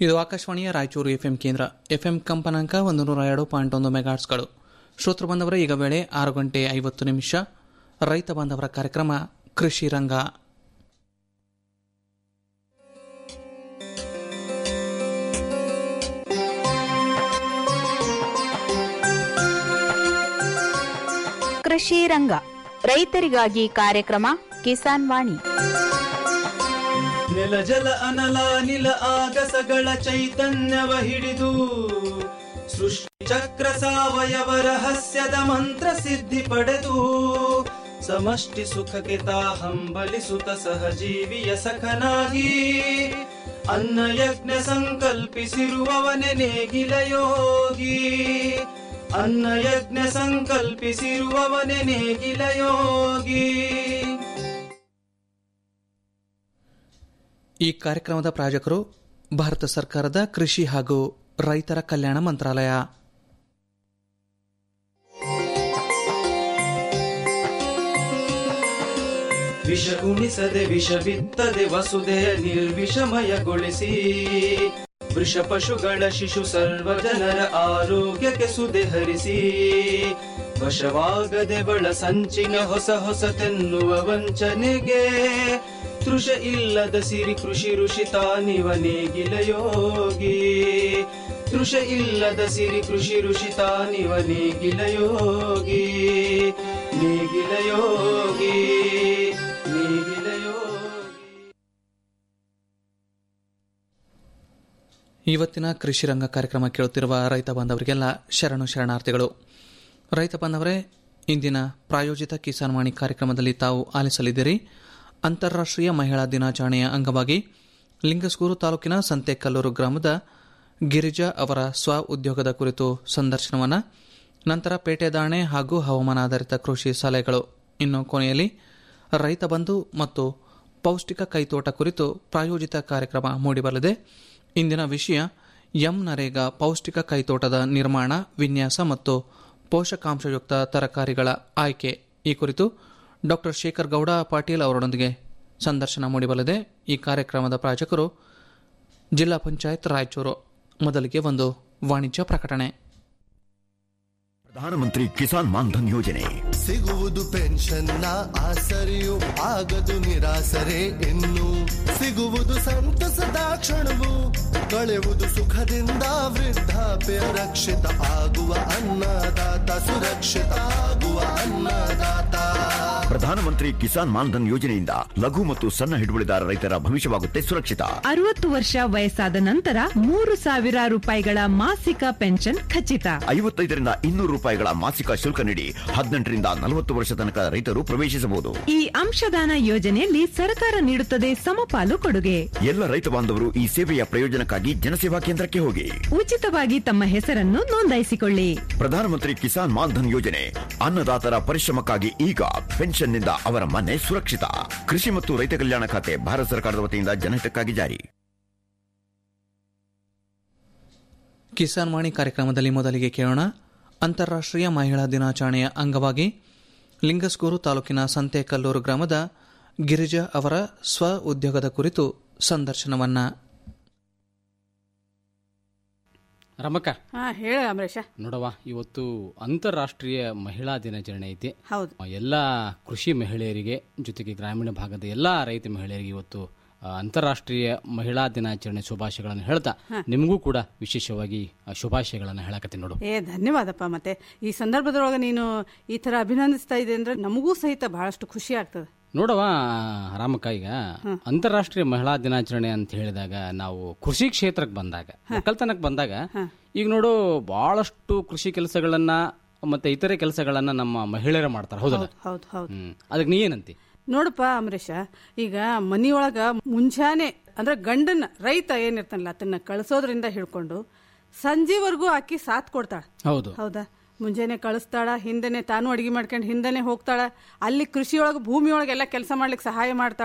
ಇದು ಆಕಾಶವಾಣಿಯ ರಾಯಚೂರು ಎಫ್ಎಂ ಕೇಂದ್ರ ಎಫ್ಎಂ ಕಂಪನಾಂಕ ಒಂದು ನೂರ ಎರಡು ಪಾಯಿಂಟ್ ಒಂದು ಮೆಗಾಟ್ಸ್ಗಳು ಶ್ರೋತೃ ಬಂದವರ ಈಗ ವೇಳೆ ಆರು ಗಂಟೆ ಐವತ್ತು ನಿಮಿಷ ರೈತ ಬಾಂಧವರ ಕಾರ್ಯಕ್ರಮ ಕೃಷಿ ರಂಗ ಕೃಷಿ ರಂಗ ರೈತರಿಗಾಗಿ ಕಾರ್ಯಕ್ರಮ ಕಿಸಾನ್ ವಾಣಿ ನೆಲ ಜಲ ಅನಲ ನಿಲ ಆಗಸಗಳ ಚೈತನ್ಯವ ಹಿಡಿದು ಸೃಷ್ಟಿ ಚಕ್ರ ಸಾವಯವ ರಹಸ್ಯದ ಮಂತ್ರ ಸಿದ್ಧಿ ಪಡೆದು ಸಮಷ್ಟಿ ಸುಖಕ್ಕೆ ತಾ ಹಂಬಲಿಸುತ್ತ ಸಹಜೀವಿಯ ಸಖನಾಗಿ ಅನ್ನ ಯಜ್ಞ ಸಂಕಲ್ಪಿಸಿರುವವನೆ ನೇಗಿಲ ಯೋಗಿ ಅನ್ನ ಯಜ್ಞ ಸಂಕಲ್ಪಿಸಿರುವವನೆ ನೇಗಿಲ ಯೋಗಿ ಈ ಕಾರ್ಯಕ್ರಮದ ಪ್ರಾಯೋಜಕರು ಭಾರತ ಸರ್ಕಾರದ ಕೃಷಿ ಹಾಗೂ ರೈತರ ಕಲ್ಯಾಣ ಮಂತ್ರಾಲಯ ವಿಷ ಉಣಿಸದೆ ವಿಷ ಬಿತ್ತದೆ ವಸುದೆಯ ನಿರ್ವಿಷಮಯಗೊಳಿಸಿ ವೃಷ ಪಶುಗಳ ಶಿಶು ಸರ್ವ ಜನರ ಆರೋಗ್ಯಕ್ಕೆ ಸುದೆ ಹರಿಸಿ ವಶವಾಗದೆ ಬಳ ಸಂಚಿನ ಹೊಸ ಹೊಸತೆನ್ನುವ ವಂಚನೆಗೆ ತೃಷ ಇಲ್ಲದ ಸಿರಿ ಕೃಷಿ ಋಷಿ ತಾನಿವ ನೇಗಿಲ ಯೋಗಿ ತೃಷ ಇಲ್ಲದ ಸಿರಿ ಕೃಷಿ ಋಷಿ ತಾನಿವ ನೇಗಿಲ ಯೋಗಿ ನೇಗಿಲ ಯೋಗಿ ನೇಗಿಲ ಯೋಗಿ ಇವತ್ತಿನ ಕೃಷಿ ರಂಗ ಕಾರ್ಯಕ್ರಮ ಕೇಳುತ್ತಿರುವ ರೈತ ಬಾಂಧವರಿಗೆಲ್ಲ ಶರಣು ಶರಣಾರ್ಥಿಗಳು ರೈತ ಬಾಂಧವರೇ ಇಂದಿನ ಪ್ರಾಯೋಜಿತ ಕಿಸಾನ್ ವಾಣಿ ಕಾರ್ಯಕ್ರಮದಲ್ಲಿ ತಾವು ಆಲಿಸಲಿದ್ದೀರಿ ಅಂತಾರಾಷ್ಟ್ರೀಯ ಮಹಿಳಾ ದಿನಾಚರಣೆಯ ಅಂಗವಾಗಿ ಲಿಂಗಸ್ಗೂರು ತಾಲೂಕಿನ ಸಂತೆಕಲ್ಲೂರು ಗ್ರಾಮದ ಗಿರಿಜಾ ಅವರ ಸ್ವ ಉದ್ಯೋಗದ ಕುರಿತು ಸಂದರ್ಶನವನ್ನು ನಂತರ ಪೇಟೆ ದಾಣೆ ಹಾಗೂ ಹವಾಮಾನ ಆಧಾರಿತ ಕೃಷಿ ಸಲಹೆಗಳು ಇನ್ನು ಕೊನೆಯಲ್ಲಿ ರೈತ ಬಂಧು ಮತ್ತು ಪೌಷ್ಟಿಕ ಕೈತೋಟ ಕುರಿತು ಪ್ರಾಯೋಜಿತ ಕಾರ್ಯಕ್ರಮ ಮೂಡಿಬರಲಿದೆ ಇಂದಿನ ವಿಷಯ ಎಂ ನರೇಗಾ ಪೌಷ್ಟಿಕ ಕೈತೋಟದ ನಿರ್ಮಾಣ ವಿನ್ಯಾಸ ಮತ್ತು ಪೋಷಕಾಂಶಯುಕ್ತ ತರಕಾರಿಗಳ ಆಯ್ಕೆ ಈ ಕುರಿತು ಡಾಕ್ಟರ್ ಶೇಖರ್ ಗೌಡ ಪಾಟೀಲ್ ಅವರೊಂದಿಗೆ ಸಂದರ್ಶನ ಮೂಡಿಬರಲಿದೆ ಈ ಕಾರ್ಯಕ್ರಮದ ಪ್ರಾಯೋಜಕರು ಜಿಲ್ಲಾ ಪಂಚಾಯತ್ ರಾಯಚೂರು ಮೊದಲಿಗೆ ಒಂದು ವಾಣಿಜ್ಯ ಪ್ರಕಟಣೆ ಪ್ರಧಾನಮಂತ್ರಿ ಕಿಸಾನ್ ಮಾನ್ಧನ್ ಯೋಜನೆ ಸಿಗುವುದು ಪೆನ್ಷನ್ನ ಆಸರೆಯು ಆಗದು ನಿರಾಸರೆ ಇನ್ನು ಸಿಗುವುದು ಸಂತಸದ ಕ್ಷಣವು ಕಳೆಯುವುದು ಸುಖದಿಂದ ವೃದ್ಧಾಪ್ಯ ರಕ್ಷಿತ ಆಗುವ ಅನ್ನದಾತ ಸುರಕ್ಷಿತ ಆಗುವ ಅನ್ನದಾತ ಪ್ರಧಾನಮಂತ್ರಿ ಕಿಸಾನ್ ಮಾನ್ಧನ್ ಯೋಜನೆಯಿಂದ ಲಘು ಮತ್ತು ಸಣ್ಣ ಹಿಡುವಳಿದಾರ ರೈತರ ಭವಿಷ್ಯವಾಗುತ್ತೆ ಸುರಕ್ಷಿತ ಅರವತ್ತು ವರ್ಷ ವಯಸ್ಸಾದ ನಂತರ ಮೂರು ಸಾವಿರ ರೂಪಾಯಿಗಳ ಮಾಸಿಕ ಪೆನ್ಷನ್ ಖಚಿತ ಐವತ್ತೈದರಿಂದ ಇನ್ನೂರು ರೂಪಾಯಿಗಳ ಮಾಸಿಕ ಶುಲ್ಕ ನೀಡಿ ಹದಿನೆಂಟರಿಂದ ನಲವತ್ತು ವರ್ಷ ತನಕ ರೈತರು ಪ್ರವೇಶಿಸಬಹುದು ಈ ಅಂಶದಾನ ಯೋಜನೆಯಲ್ಲಿ ಸರ್ಕಾರ ನೀಡುತ್ತದೆ ಸಮಪಾಲು ಕೊಡುಗೆ ಎಲ್ಲ ರೈತ ಬಾಂಧವರು ಈ ಸೇವೆಯ ಪ್ರಯೋಜನಕ್ಕಾಗಿ ಜನಸೇವಾ ಕೇಂದ್ರಕ್ಕೆ ಹೋಗಿ ಉಚಿತವಾಗಿ ತಮ್ಮ ಹೆಸರನ್ನು ನೋಂದಾಯಿಸಿಕೊಳ್ಳಿ ಪ್ರಧಾನಮಂತ್ರಿ ಕಿಸಾನ್ ಮಾನ್ಧನ್ ಯೋಜನೆ ಅನ್ನದಾತರ ಪರಿಶ್ರಮಕ್ಕಾಗಿ ಈಗ ಪೆನ್ಷನ್ನಿಂದ ಅವರ ಮನೆ ಸುರಕ್ಷಿತ ಕೃಷಿ ಮತ್ತು ರೈತ ಕಲ್ಯಾಣ ಖಾತೆ ಭಾರತ ಸರ್ಕಾರದ ವತಿಯಿಂದ ಜನಹಿತಕ್ಕಾಗಿ ಜಾರಿ ಕಿಸಾನ್ ವಾಣಿ ಕಾರ್ಯಕ್ರಮದಲ್ಲಿ ಮೊದಲಿಗೆ ಕೇಳೋಣ ಅಂತಾರಾಷ್ಟ್ರೀಯ ಮಹಿಳಾ ದಿನಾಚರಣೆಯ ಅಂಗವಾಗಿ ಲಿಂಗಸ್ಗೂರು ತಾಲೂಕಿನ ಸಂತೆಕಲ್ಲೂರು ಗ್ರಾಮದ ಗಿರಿಜಾ ಅವರ ಸ್ವ ಉದ್ಯೋಗದ ಕುರಿತು ಸಂದರ್ಶನವನ್ನ ರಮಕ್ಕ ಹಾ ಹೇಳ ಅಮರೇಶ ನೋಡವ್ವ ಇವತ್ತು ಅಂತಾರಾಷ್ಟ್ರೀಯ ಮಹಿಳಾ ದಿನಾಚರಣೆ ಐತಿ ಹೌದು ಎಲ್ಲ ಕೃಷಿ ಮಹಿಳೆಯರಿಗೆ ಜೊತೆಗೆ ಗ್ರಾಮೀಣ ಭಾಗದ ಎಲ್ಲ ರೈತ ಮಹಿಳೆಯರಿಗೆ ಇವತ್ತು ಆ, ಅಂತಾರಾಷ್ಟ್ರೀಯ ಮಹಿಳಾ ದಿನಾಚರಣೆ ಶುಭಾಶಯಗಳನ್ನು ಹೇಳ್ತಾ ನಿಮಗೂ ಕೂಡ ವಿಶೇಷವಾಗಿ ಆ, ಶುಭಾಶಯಗಳನ್ನು ಹೇಳಕತ್ತೀನಿ ನೋಡು ಏ ಧನ್ಯವಾದಪ್ಪ ಮತ್ತೆ ಈ ಸಂದರ್ಭದೊಳಗೆ ನೀನು ಈ ತರ ಅಭಿನಂದಿಸ್ತಾ ಇದೆ ಅಂದ್ರೆ ನಮಗೂ ಸಹಿತ ಬಹಳಷ್ಟು ಖುಷಿ ಆಗ್ತದೆ ನೋಡವ ರಾಮಕ್ಕ ಈಗ ಅಂತಾರಾಷ್ಟ್ರೀಯ ಮಹಿಳಾ ದಿನಾಚರಣೆ ಅಂತ ಹೇಳಿದಾಗ ನಾವು ಕೃಷಿ ಕ್ಷೇತ್ರಕ್ಕೆ ಬಂದಾಗ ಒಕ್ಕಲ್ತನಕ್ಕೆ ಬಂದಾಗ ಈಗ ನೋಡು ಬಹಳಷ್ಟು ಕೃಷಿ ಕೆಲಸಗಳನ್ನ ಮತ್ತೆ ಇತರೆ ಕೆಲಸಗಳನ್ನ ನಮ್ಮ ಮಹಿಳೆಯರು ಮಾಡ್ತಾರೆ ಹೌದಲ್ಲ ಹೌದು ಹೌದು ಹ್ಮ್ ಅದಕ್ಕೆ ನೀ ಏನಂತಿ ನೋಡಪ್ಪ ಅಮರೇಶ ಈಗ ಮನಿಯೊಳಗ ಮುಂಜಾನೆ ಅಂದ್ರೆ ಗಂಡನ ರೈತ ಏನಿರ್ತಾನಲ್ಲ ಅದನ್ನ ಕಳಿಸೋದ್ರಿಂದ ಹಿಡ್ಕೊಂಡು ಸಂಜೆವರೆಗೂ ಆಕಿ ಸಾಥ್ ಕೊಡ್ತಾಳ ಹೌದು ಹೌದಾ ಮುಂಜಾನೆ ಕಳಿಸ್ತಾಳ ಹಿಂದೆನೆ ತಾನು ಅಡಿಗೆ ಮಾಡ್ಕೊಂಡು ಹಿಂದೆನೆ ಹೋಗ್ತಾಳ ಅಲ್ಲಿ ಕೃಷಿಯೊಳಗೆ ಭೂಮಿಯೊಳಗೆಲ್ಲ ಕೆಲಸ ಮಾಡ್ಲಿಕ್ಕೆ ಸಹಾಯ ಮಾಡ್ತಾಳ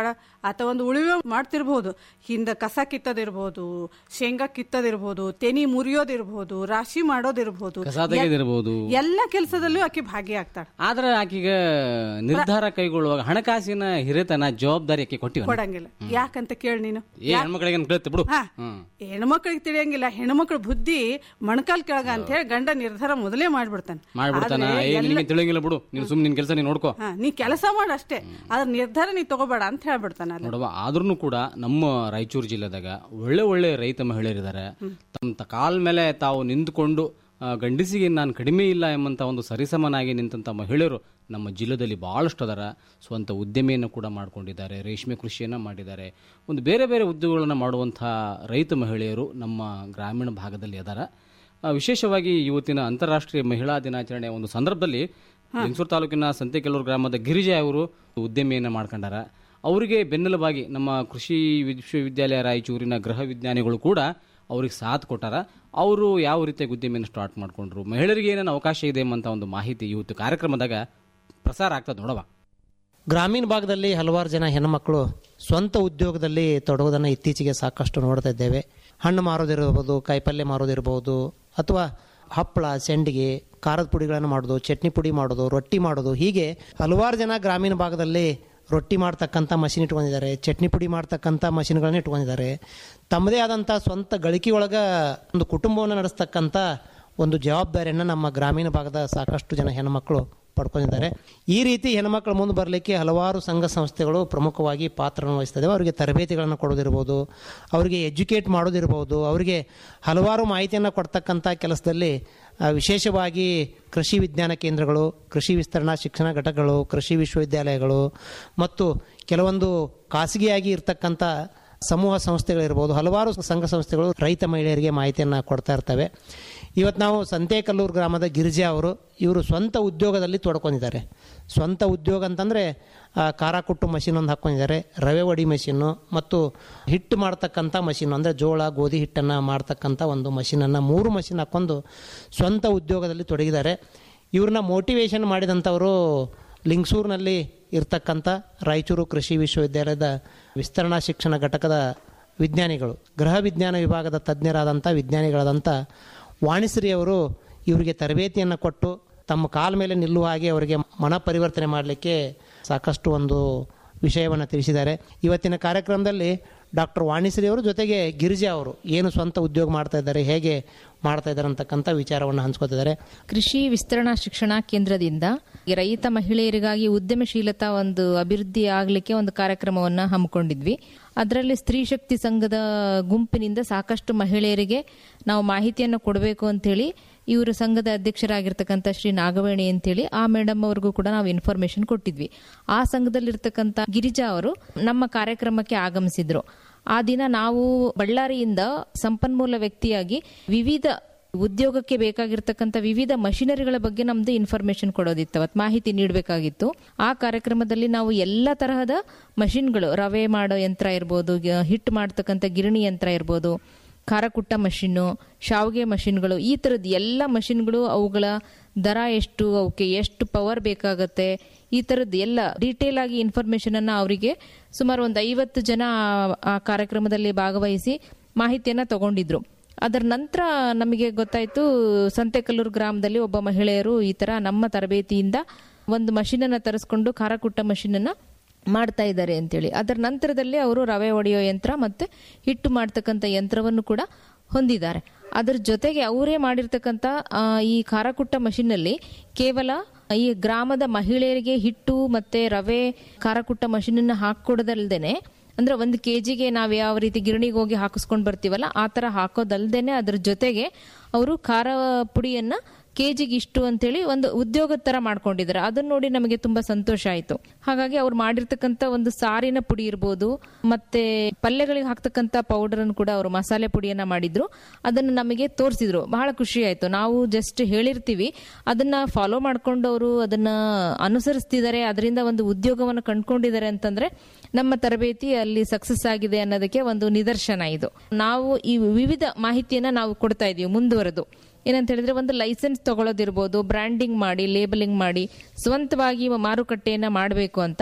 ಅಥವಾ ಒಂದು ಉಳಿವೆ ಮಾಡ್ತಿರ್ಬೋದು ಹಿಂದೆ ಕಸ ಕಿತ್ತದಿರ್ಬೋದು ಶೇಂಗಾ ಕಿತ್ತದಿರ್ಬೋದು ತೆನಿ ಮುರಿಯೋದಿರ್ಬೋದು ರಾಶಿ ಮಾಡೋದಿರ್ಬೋದು ಕಸ ತೆಗೆದಿರ್ಬೋದು ಎಲ್ಲ ಕೆಲಸದಲ್ಲೂ ಆಕೆ ಭಾಗಿಯಾಗ್ತಾಳೆ ಆದ್ರೆ ಆಕಿಗ ನಿರ್ಧಾರ ಕೈಗೊಳ್ಳುವಾಗ ಹಣಕಾಸಿನ ಹಿರಿತನ ಜವಾಬ್ದಾರಿ ಆಕೆ ಕೊಟ್ಟಿವ ಕೊಡಂಗಿಲ್ಲ ಯಾಕಂತ ಕೇಳಿ ನೀನು ಏ ಹೆಣ್ಮಕ್ಳಿಗೆ ಕೇಳುತ್ತೆ ಬಿಡು ಹಾ. ಹ್ಮ್ ಹೆಣ್ಮಕ್ಳಿಗೆ ತಿಳಿಯಂಗಿಲ್ಲ ಹೆಣ್ಮಕ್ಳ ಬುದ್ಧಿ ಮಣಕಾಲ್ ಕೆಳಗ ಅಂತ ಹೇಳಿ ಗಂಡ ನಿರ್ಧಾರ ಮೊದಲೇ ಮಾಡ್ಬಿಡ್ತಾನೆ ಮಾಡ್ಬಿಡ್ತಾನ ಆದ್ರೆ ಏ ಎಲ್ಲ- ನಿನಗೆ ತಿಳಿಯಂಗಿಲ್ಲ ಬಿಡು ನೀನು ಸುಮ್ಮನೆ ನಿನ್ ಕೆಲಸ ನೀನು ನೋಡ್ಕೋ ಹಾ, ನೀ ಕೆಲಸ ಮಾಡ ಅಷ್ಟೇ ಅದ್ರ ನಿರ್ಧಾರ ನೀ ತಗೋಬೇಡ ಅಂತ ಹೇಳ್ಬಿಡ್ತಾನ ಅಲ್ಲಿ ನೋಡುವ ಆದ್ರೂ ಕೂಡ ನಮ್ಮ ರಾಯಚೂರು ಜಿಲ್ಲೆದಾಗ ಒಳ್ಳೆ ಒಳ್ಳೆ ರೈತ ಮಹಿಳೆಯರಿದ್ದಾರೆ ತಮ್ಮ ತ- ಕಾಲ್ ಮೇಲೆ ತಾವು ನಿಂತುಕೊಂಡು ಆ, ಗಂಡಸಿಗೆ ನಾನು ಕಡಿಮೆ ಇಲ್ಲ ಎಂಬಂತ ಒಂದು ಸರಿಸಮನಾಗಿ ನಿಂತಹ ಮಹಿಳೆಯರು ನಮ್ಮ ಜಿಲ್ಲೆಯಲ್ಲಿ ಬಹಳಷ್ಟು ಅದರ ಸ್ವಂತ ಉದ್ಯಮಿಯನ್ನು ಕೂಡ ಮಾಡ್ಕೊಂಡಿದ್ದಾರೆ ರೇಷ್ಮೆ ಕೃಷಿಯನ್ನು ಮಾಡಿದ್ದಾರೆ ಒಂದು ಬೇರೆ ಬೇರೆ ಉದ್ಯೋಗಗಳನ್ನು ಮಾಡುವಂಥ ರೈತ ಮಹಿಳೆಯರು ನಮ್ಮ ಗ್ರಾಮೀಣ ಭಾಗದಲ್ಲಿ ಅದಾರ ಆ, ವಿಶೇಷವಾಗಿ ಇವತ್ತಿನ ಅಂತಾರಾಷ್ಟ್ರೀಯ ಮಹಿಳಾ ದಿನಾಚರಣೆಯ ಒಂದು ಸಂದರ್ಭದಲ್ಲಿ ಲಿಂಗಸೂರು ತಾಲೂಕಿನ ಸಂತೆಕೆಲ್ಲೂರು ಗ್ರಾಮದ ಗಿರಿಜಾ ಅವರು ಉದ್ಯಮಿಯನ್ನು ಮಾಡ್ಕೊಂಡಾರ ಅವರಿಗೆ ಬೆನ್ನೆಲುಬಾಗಿ ನಮ್ಮ ಕೃಷಿ ವಿಶ್ವವಿದ್ಯಾಲಯ ರಾಯಚೂರಿನ ಗೃಹ ವಿಜ್ಞಾನಿಗಳು ಕೂಡ ಅವ್ರಿಗೆ ಸಾಥ್ ಕೊಟ್ಟಾರ ಅವರು ಯಾವ ರೀತಿಯಾಗಿ ಉದ್ಯಮಿಯನ್ನು ಸ್ಟಾರ್ಟ್ ಮಾಡ್ಕೊಂಡ್ರು ಮಹಿಳೆಯರಿಗೆ ಏನೇನು ಅವಕಾಶ ಇದೆ ಎಂಬಂತ ಒಂದು ಮಾಹಿತಿ ಇವತ್ತು ಕಾರ್ಯಕ್ರಮದಾಗ ಪ್ರಸಾರ ಆಗ್ತದೆ ನೋಡವ ಗ್ರಾಮೀಣ ಭಾಗದಲ್ಲಿ ಹಲವಾರು ಜನ ಹೆಣ್ಣುಮಕ್ಕಳು ಸ್ವಂತ ಉದ್ಯೋಗದಲ್ಲಿ ತೊಡಗೋದನ್ನು ಇತ್ತೀಚೆಗೆ ಸಾಕಷ್ಟು ನೋಡ್ತಾ ಇದ್ದೇವೆ ಹಣ್ಣು ಮಾರೋದಿರ್ಬೋದು ಕಾಯಿಪಲ್ಯ ಮಾರೋದಿರ್ಬೋದು ಅಥವಾ ಹಪ್ಪಳ ಸೆಂಡಿಗೆ ಖಾರದ ಪುಡಿಗಳನ್ನು ಮಾಡೋದು ಚಟ್ನಿ ಪುಡಿ ಮಾಡೋದು ರೊಟ್ಟಿ ಮಾಡೋದು ಹೀಗೆ ಹಲವಾರು ಜನ ಗ್ರಾಮೀಣ ಭಾಗದಲ್ಲಿ ರೊಟ್ಟಿ ಮಾಡ್ತಕ್ಕಂಥ ಮಷಿನ್ ಇಟ್ಕೊಂಡಿದ್ದಾರೆ ಚಟ್ನಿ ಪುಡಿ ಮಾಡ್ತಕ್ಕಂಥ ಮಷಿನ್ಗಳನ್ನ ಇಟ್ಕೊಂಡಿದ್ದಾರೆ ತಮ್ಮದೇ ಆದಂಥ ಸ್ವಂತ ಗಳಿಕೆಯೊಳಗೆ ಒಂದು ಕುಟುಂಬವನ್ನು ನಡೆಸ್ತಕ್ಕಂಥ ಒಂದು ಜವಾಬ್ದಾರಿಯನ್ನು ನಮ್ಮ ಗ್ರಾಮೀಣ ಭಾಗದ ಸಾಕಷ್ಟು ಜನ ಹೆಣ್ಮಕ್ಳು ಪಡ್ಕೊಂಡಿದ್ದಾರೆ ಈ ರೀತಿ ಹೆಣ್ಮಕ್ಳು ಮುಂದೆ ಬರಲಿಕ್ಕೆ ಹಲವಾರು ಸಂಘ ಸಂಸ್ಥೆಗಳು ಪ್ರಮುಖವಾಗಿ ಪಾತ್ರವನ್ನು ವಹಿಸ್ತದೆ ಅವರಿಗೆ ತರಬೇತಿಗಳನ್ನು ಕೊಡೋದಿರ್ಬೋದು ಅವರಿಗೆ ಎಜುಕೇಟ್ ಮಾಡೋದಿರ್ಬೋದು ಅವರಿಗೆ ಹಲವಾರು ಮಾಹಿತಿಯನ್ನು ಕೊಡ್ತಕ್ಕಂಥ ಕೆಲಸದಲ್ಲಿ ಆ, ವಿಶೇಷವಾಗಿ ಕೃಷಿ ವಿಜ್ಞಾನ ಕೇಂದ್ರಗಳು ಕೃಷಿ ವಿಸ್ತರಣಾ ಶಿಕ್ಷಣ ಘಟಕಗಳು ಕೃಷಿ ವಿಶ್ವವಿದ್ಯಾಲಯಗಳು ಮತ್ತು ಕೆಲವೊಂದು ಖಾಸಗಿಯಾಗಿ ಇರ್ತಕ್ಕಂಥ ಸಮೂಹ ಸಂಸ್ಥೆಗಳಿರ್ಬೋದು ಹಲವಾರು ಸಂಘ ಸಂಸ್ಥೆಗಳು ರೈತ ಮಹಿಳೆಯರಿಗೆ ಮಾಹಿತಿಯನ್ನು ಕೊಡ್ತಾ ಇರ್ತವೆ ಇವತ್ತು ನಾವು ಸಂತೇಕಲ್ಲೂರು ಗ್ರಾಮದ ಗಿರಿಜಾ ಅವರು ಇವರು ಸ್ವಂತ ಉದ್ಯೋಗದಲ್ಲಿ ತೊಡ್ಕೊಂಡಿದ್ದಾರೆ ಸ್ವಂತ ಉದ್ಯೋಗ ಅಂತಂದರೆ ಖಾರ ಕುಟ್ಟು ಮಷಿನ್ ಒಂದು ಹಾಕ್ಕೊಂಡಿದ್ದಾರೆ ರವೆ ಒಡಿ ಮಷಿನ್ನು ಮತ್ತು ಹಿಟ್ಟು ಮಾಡ್ತಕ್ಕಂಥ ಮಷಿನ್ ಅಂದರೆ ಜೋಳ ಗೋಧಿ ಹಿಟ್ಟನ್ನು ಮಾಡ್ತಕ್ಕಂಥ ಒಂದು ಮಷಿನನ್ನು ಮೂರು ಮಷಿನ್ ಹಾಕ್ಕೊಂಡು ಸ್ವಂತ ಉದ್ಯೋಗದಲ್ಲಿ ತೊಡಗಿದ್ದಾರೆ ಇವ್ರನ್ನ ಮೋಟಿವೇಶನ್ ಮಾಡಿದಂಥವರು ಲಿಂಗಸೂರಿನಲ್ಲಿ ಇರ್ತಕ್ಕಂಥ ರಾಯಚೂರು ಕೃಷಿ ವಿಶ್ವವಿದ್ಯಾಲಯದ ವಿಸ್ತರಣಾ ಶಿಕ್ಷಣ ಘಟಕದ ವಿಜ್ಞಾನಿಗಳು ಗೃಹ ವಿಜ್ಞಾನ ವಿಭಾಗದ ತಜ್ಞರಾದಂಥ ವಿಜ್ಞಾನಿಗಳಾದಂಥ ವಾಣಿಶ್ರೀ ಅವರು ಇವರಿಗೆ ತರಬೇತಿಯನ್ನು ಕೊಟ್ಟು ತಮ್ಮ ಕಾಲ ಮೇಲೆ ನಿಲ್ಲುವ ಹಾಗೆ ಅವರಿಗೆ ಮನ ಪರಿವರ್ತನೆ ಮಾಡಲಿಕ್ಕೆ ಸಾಕಷ್ಟು ಒಂದು ವಿಷಯವನ್ನು ತಿಳಿಸಿದ್ದಾರೆ ಇವತ್ತಿನ ಕಾರ್ಯಕ್ರಮದಲ್ಲಿ ಡಾಕ್ಟರ್ ವಾಣಿಶ್ರೀ ಅವರು ಜೊತೆಗೆ ಗಿರಿಜಾ ಅವರು ಏನು ಸ್ವಂತ ಉದ್ಯೋಗ ಮಾಡ್ತಾ ಇದ್ದಾರೆ ಹೇಗೆ ಮಾಡ್ತಾ ಇದ್ದಾರೆ ಅಂತಕ್ಕಂಥ ವಿಚಾರವನ್ನು ಹಂಚ್ಕೋತಿದ್ದಾರೆ ಕೃಷಿ ವಿಸ್ತರಣಾ ಶಿಕ್ಷಣ ಕೇಂದ್ರದಿಂದ ರೈತ ಮಹಿಳೆಯರಿಗಾಗಿ ಉದ್ಯಮಶೀಲತಾ ಒಂದು ಅಭಿವೃದ್ಧಿ ಆಗಲಿಕ್ಕೆ ಒಂದು ಕಾರ್ಯಕ್ರಮವನ್ನು ಹಮ್ಮಿಕೊಂಡಿದ್ವಿ ಅದರಲ್ಲಿ ಸ್ತ್ರೀ ಶಕ್ತಿ ಸಂಘದ ಗುಂಪಿನಿಂದ ಸಾಕಷ್ಟು ಮಹಿಳೆಯರಿಗೆ ನಾವು ಮಾಹಿತಿಯನ್ನು ಕೊಡಬೇಕು ಅಂತೇಳಿ ಇವರು ಸಂಘದ ಅಧ್ಯಕ್ಷರಾಗಿರ್ತಕ್ಕಂಥ ಶ್ರೀ ನಾಗವೇಣಿ ಅಂತೇಳಿ ಆ ಮೇಡಮ್ ಅವ್ರಿಗೂ ಕೂಡ ನಾವು ಇನ್ಫಾರ್ಮೇಶನ್ ಕೊಟ್ಟಿದ್ವಿ ಆ ಸಂಘದಲ್ಲಿರ್ತಕ್ಕಂಥ ಗಿರಿಜಾ ಅವರು ನಮ್ಮ ಕಾರ್ಯಕ್ರಮಕ್ಕೆ ಆಗಮಿಸಿದ್ರು ಆ ದಿನ ನಾವು ಬಳ್ಳಾರಿಯಿಂದ ಸಂಪನ್ಮೂಲ ವ್ಯಕ್ತಿಯಾಗಿ ವಿವಿಧ ಉದ್ಯೋಗಕ್ಕೆ ಬೇಕಾಗಿರ್ತಕ್ಕಂಥ ವಿವಿಧ ಮಷಿನರಿಗಳ ಬಗ್ಗೆ ನಮ್ದು ಇನ್ಫಾರ್ಮೇಶನ್ ಕೊಡೋದಿತ್ತು ಅವತ್ತು ಮಾಹಿತಿ ನೀಡಬೇಕಾಗಿತ್ತು ಆ ಕಾರ್ಯಕ್ರಮದಲ್ಲಿ ನಾವು ಎಲ್ಲ ತರಹದ ಮಷಿನ್ಗಳು ರವೆ ಮಾಡೋ ಯಂತ್ರ ಇರ್ಬೋದು ಗ- ಹಿಟ್ಟು ಮಾಡ್ತಕ್ಕಂಥ ಗಿರಣಿ ಯಂತ್ರ ಇರ್ಬೋದು ಖಾರ ಕುಟ್ಟ ಮಷಿನ್ನು ಶಾವಿಗೆ ಮಷಿನ್ಗಳು ಈ ಥರದ್ದು ಎಲ್ಲ ಮಷಿನ್ಗಳು ಅವುಗಳ ದರ ಎಷ್ಟು ಅವಕ್ಕೆ ಎಷ್ಟು ಪವರ್ ಬೇಕಾಗತ್ತೆ ಈ ಥರದ್ದು ಎಲ್ಲ ಡೀಟೇಲ್ ಆಗಿ ಇನ್ಫಾರ್ಮೇಶನ್ ಅನ್ನ ಅವರಿಗೆ ಸುಮಾರು ಒಂದು ಐವತ್ತು ಜನ ಆ- ಆ ಕಾರ್ಯಕ್ರಮದಲ್ಲಿ ಭಾಗವಹಿಸಿ ಮಾಹಿತಿಯನ್ನ ತಗೊಂಡಿದ್ರು ಅದರ ನಂತರ ನಮಗೆ ಗೊತ್ತಾಯ್ತು ಸಂತೆಕಲ್ಲೂರು ಗ್ರಾಮದಲ್ಲಿ ಒಬ್ಬ ಮಹಿಳೆಯರು ಈ ತರ ನಮ್ಮ ತರಬೇತಿಯಿಂದ ಒಂದು ಮಷಿನನ್ನ ತರಿಸ್ಕೊಂಡು ಖಾರ ಕುಟ್ಟ ಮಷಿನನ್ನ ಮಾಡ್ತಾ ಇದ್ದಾರೆ ಅಂತೇಳಿ ಅದರ ನಂತರದಲ್ಲಿ ಅವರು ರವೆ ಒಡೆಯೋ ಯಂತ್ರ ಮತ್ತೆ ಹಿಟ್ಟು ಮಾಡ್ತಕ್ಕಂಥ ಯಂತ್ರವನ್ನು ಕೂಡ ಹೊಂದಿದ್ದಾರೆ ಅದರ ಜೊತೆಗೆ ಅವರೇ ಮಾಡಿರ್ತಕ್ಕಂಥ ಆ, ಈ ಖಾರ ಕುಟ್ಟ ಮಷಿನ್ನಲ್ಲಿ ಕೇವಲ ಈ ಗ್ರಾಮದ ಮಹಿಳೆಯರಿಗೆ ಹಿಟ್ಟು ಮತ್ತೆ ರವೆ ಖಾರ ಕುಟ್ಟ ಮಷಿನನ್ನ ಹಾಕೊಡೋದಲ್ದೇನೆ ಅಂದ್ರೆ ಒಂದು ಕೆಜಿಗೆ ನಾವು ಯಾವ ರೀತಿ ಗಿರಣಿಗೆ ಹೋಗಿ ಹಾಕಿಸ್ಕೊಂಡು ಬರ್ತೀವಲ್ಲ ಆ ತರ ಹಾಕೋದಲ್ದೇನೆ ಅದ್ರ ಜೊತೆಗೆ ಅವರು ಖಾರ ಪುಡಿಯನ್ನ ಕೆಜಿಗೆ ಇಷ್ಟು ಅಂತೇಳಿ ಒಂದು ಉದ್ಯೋಗದ ತರ ಮಾಡ್ಕೊಂಡಿದ್ದಾರೆ ಅದನ್ನ ನೋಡಿ ನಮಗೆ ತುಂಬಾ ಸಂತೋಷ ಆಯ್ತು ಹಾಗಾಗಿ ಅವ್ರು ಮಾಡಿರ್ತಕ್ಕಂಥ ಒಂದು ಸಾರಿನ ಪುಡಿ ಇರ್ಬೋದು ಮತ್ತೆ ಪಲ್ಯಗಳಿಗೆ ಹಾಕ್ತಕ್ಕಂಥ ಪೌಡರ್ ಅನ್ನು ಕೂಡ ಅವರು ಮಸಾಲೆ ಪುಡಿಯನ್ನ ಮಾಡಿದ್ರು ಅದನ್ನು ನಮಗೆ ತೋರಿಸಿದ್ರು ಬಹಳ ಖುಷಿ ಆಯ್ತು ನಾವು ಜಸ್ಟ್ ಹೇಳಿರ್ತೀವಿ ಅದನ್ನ ಫಾಲೋ ಮಾಡ್ಕೊಂಡು ಅವರು ಅದನ್ನ ಅನುಸರಿಸ್ತಿದ್ದಾರೆ ಅದರಿಂದ ಒಂದು ಉದ್ಯೋಗವನ್ನು ಕಂಡ್ಕೊಂಡಿದ್ದಾರೆ ಅಂತಂದ್ರೆ ನಮ್ಮ ತರಬೇತಿ ಅಲ್ಲಿ ಸಕ್ಸಸ್ ಆಗಿದೆ ಅನ್ನೋದಕ್ಕೆ ಒಂದು ನಿದರ್ಶನ ಇದು ನಾವು ಈ ವಿವಿಧ ಮಾಹಿತಿಯನ್ನ ನಾವು ಕೊಡ್ತಾ ಇದೀವಿ ಮುಂದುವರೆದು ಏನಂತ ಹೇಳಿದ್ರೆ ಒಂದು ಲೈಸೆನ್ಸ್ ತಗೊಳ್ಳೋದಿರ್ಬೋದು ಬ್ರ್ಯಾಂಡಿಂಗ್ ಮಾಡಿ ಲೇಬಲಿಂಗ್ ಮಾಡಿ ಸ್ವಂತವಾಗಿ ಮಾರುಕಟ್ಟೆಯನ್ನ ಮಾಡಬೇಕು ಅಂತ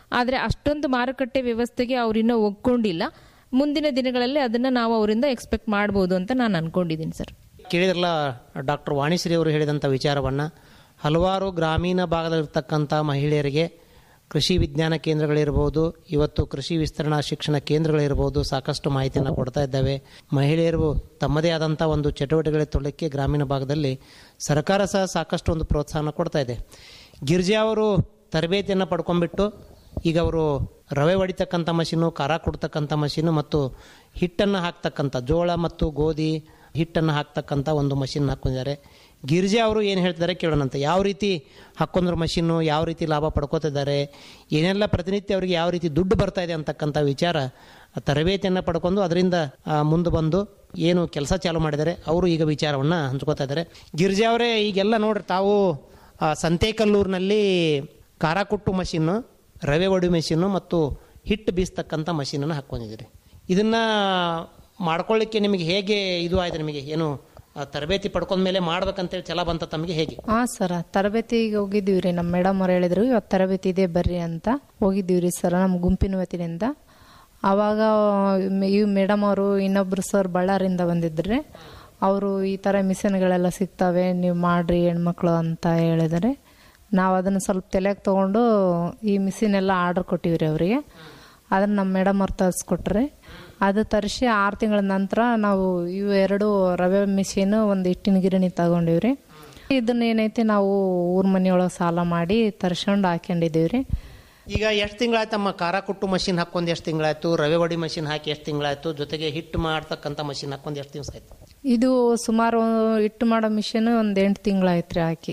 ಆದರೆ ಅಷ್ಟೊಂದು ಮಾರುಕಟ್ಟೆ ವ್ಯವಸ್ಥೆಗೆ ಅವ್ರು ಇನ್ನೂ ಒಗ್ಕೊಂಡಿಲ್ಲ ಮುಂದಿನ ದಿನಗಳಲ್ಲಿ ಅದನ್ನು ನಾವು ಅವರಿಂದ ಎಕ್ಸ್ಪೆಕ್ಟ್ ಮಾಡ್ಬೋದು ಅಂತ ನಾನು ಅನ್ಕೊಂಡಿದ್ದೀನಿ ಸರ್ ಕೇಳಿದ್ರಲ್ಲ ಡಾಕ್ಟರ್ ವಾಣಿಶ್ರೀ ಅವರು ಹೇಳಿದಂಥ ವಿಚಾರವನ್ನು ಹಲವಾರು ಗ್ರಾಮೀಣ ಭಾಗದಲ್ಲಿರ್ತಕ್ಕಂಥ ಮಹಿಳೆಯರಿಗೆ ಕೃಷಿ ವಿಜ್ಞಾನ ಕೇಂದ್ರಗಳಿರ್ಬೋದು ಇವತ್ತು ಕೃಷಿ ವಿಸ್ತರಣಾ ಶಿಕ್ಷಣ ಕೇಂದ್ರಗಳಿರ್ಬೋದು ಸಾಕಷ್ಟು ಮಾಹಿತಿಯನ್ನು ಕೊಡ್ತಾ ಇದ್ದಾವೆ ಮಹಿಳೆಯರು ತಮ್ಮದೇ ಆದಂಥ ಒಂದು ಚಟುವಟಿಕೆಗಳಿಗೆ ತೊಡಲಿಕ್ಕೆ ಗ್ರಾಮೀಣ ಭಾಗದಲ್ಲಿ ಸರ್ಕಾರ ಸಹ ಸಾಕಷ್ಟು ಒಂದು ಪ್ರೋತ್ಸಾಹನ ಕೊಡ್ತಾ ಇದೆ ಗಿರ್ಜಾ ಅವರು ತರಬೇತಿಯನ್ನು ಪಡ್ಕೊಂಡ್ಬಿಟ್ಟು ಈಗ ಅವರು ರವೆ ಹೊಡಿತಕ್ಕಂಥ ಮಷೀನು ಖಾರ ಕೊಡ್ತಕ್ಕಂಥ ಮಷೀನು ಮತ್ತು ಹಿಟ್ಟನ್ನು ಹಾಕ್ತಕ್ಕಂಥ ಜೋಳ ಮತ್ತು ಗೋಧಿ ಹಿಟ್ಟನ್ನು ಹಾಕ್ತಕ್ಕಂಥ ಒಂದು ಮಷಿನ್ ಹಾಕೊಂಡಿದ್ದಾರೆ ಗಿರಿಜಾ ಅವರು ಏನು ಹೇಳ್ತಿದ್ದಾರೆ ಕೇಳೋಣಂತ ಯಾವ ರೀತಿ ಹಾಕ್ಕೊಂಡ್ರ ಮಷೀನು ಯಾವ ರೀತಿ ಲಾಭ ಪಡ್ಕೋತಿದ್ದಾರೆ ಏನೆಲ್ಲ ಪ್ರತಿನಿತ್ಯ ಅವರಿಗೆ ಯಾವ ರೀತಿ ದುಡ್ಡು ಬರ್ತಾ ಇದೆ ಅಂತಕ್ಕಂಥ ವಿಚಾರ ಆ ತರಬೇತಿಯನ್ನು ಪಡ್ಕೊಂಡು ಅದರಿಂದ ಮುಂದೆ ಬಂದು ಏನು ಕೆಲಸ ಚಾಲು ಮಾಡಿದ್ದಾರೆ ಅವರು ಈಗ ವಿಚಾರವನ್ನು ಹಂಚ್ಕೋತಾ ಇದ್ದಾರೆ ಗಿರಿಜಾ ಅವರೇ ಈಗೆಲ್ಲ ನೋಡ್ರಿ ತಾವು ಆ, ಸಂತೇಕಲ್ಲೂರಿನಲ್ಲಿ ಖಾರ ಕುಟ್ಟು ಮಷೀನು ರವೆ ಒಡಿ ಮಷೀನು ಮತ್ತು ಹಿಟ್ಟು ಬೀಸ್ತಕ್ಕಂಥ ಮಷೀನನ್ನು ಹಾಕ್ಕೊಂಡಿದ್ದೀರಿ ಇದನ್ನು ಮಾಡ್ಕೊಳ್ಳಿಕ್ಕೆ ನಿಮಗೆ ಹೇಗೆ ಇದು ಆಯ್ತು ನಿಮಗೆ ಏನು ಆ, ತರಬೇತಿ ಪಡ್ಕೊಂಡ ಮೇಲೆ ಮಾಡ್ಬೇಕಂತೇಳಿ ಛಲ ಬಂತ ತಮಗೆ ಹೇಗೆ ಹಾ ಸರ್ ತರಬೇತಿಗೆ ಹೋಗಿದ್ದೀವ್ರಿ ನಮ್ಮ ಮೇಡಮ್ ಅವ್ರು ಹೇಳಿದ್ರು ಇವತ್ತು ತರಬೇತಿ ಇದೆ ಬರ್ರಿ ಅಂತ ಹೋಗಿದ್ದೀವ್ರಿ ಸರ್ ನಮ್ಮ ಗುಂಪಿನ ವತಿಯಿಂದ ಆವಾಗ ಈ ಮೇಡಮ್ ಅವರು ಇನ್ನೊಬ್ರು ಸರ್ ಬಳ್ಳಾರಿಂದ ಬಂದಿದ್ರಿ ಅವರು ಈ ಥರ ಮಿಷನ್ಗಳೆಲ್ಲ ಸಿಗ್ತವೆ ನೀವು ಮಾಡ್ರಿ ಹೆಣ್ಮಕ್ಳು ಅಂತ ಹೇಳಿದರೆ ನಾವು ಅದನ್ನು ಸ್ವಲ್ಪ ತಲೆಗೆ ತೊಗೊಂಡು ಈ ಮಿಷಿನ್ ಎಲ್ಲ ಆರ್ಡರ್ ಕೊಟ್ಟಿವ್ರಿ ಅವರಿಗೆ ಅದನ್ನು ನಮ್ಮ ಮೇಡಮ್ ಅವ್ರು ತರಿಸ್ಕೊಟ್ರಿ ಅದು ತರಿಸಿ ಆರು ತಿಂಗಳ ನಂತರ ನಾವು ಇವು ಎರಡು ರವೆ ಮಿಷಿನ್ ಒಂದು ಹಿಟ್ಟಿನ ಗಿರಣಿ ತಗೊಂಡಿವ್ರಿ ಇದನ್ನ ಏನೈತಿ ನಾವು ಊರ ಮನೆಯೊಳಗೆ ಸಾಲ ಮಾಡಿ ತರ್ಸ್ಕೊಂಡು ಹಾಕೊಂಡಿದ್ದೀವ್ರಿ ಈಗ ಎಷ್ಟು ತಿಂಗಳಾಯ್ತು ಅಮ್ಮ ಖಾರ ಕುಟ್ಟು ಮಷಿನ್ ಹಾಕೊಂಡು ಎಷ್ಟು ತಿಂಗಳಾಯ್ತು ರವೆ ಒಡಿ ಮಷಿನ್ ಹಾಕಿ ಎಷ್ಟು ತಿಂಗಳಾಯ್ತು ಜೊತೆಗೆ ಹಿಟ್ಟು ಮಾಡ್ತಕ್ಕಂಥ ಮಷಿನ್ ಹಾಕೊಂಡು ಎಷ್ಟು ದಿವಸ ಆಯ್ತು ಇದು ಸುಮಾರು ಹಿಟ್ಟು ಮಾಡೋ ಮಿಷಿನ್ ಒಂದು ಎಂಟು ತಿಂಗಳಾಯ್ತು ರೀ ಹಾಕಿ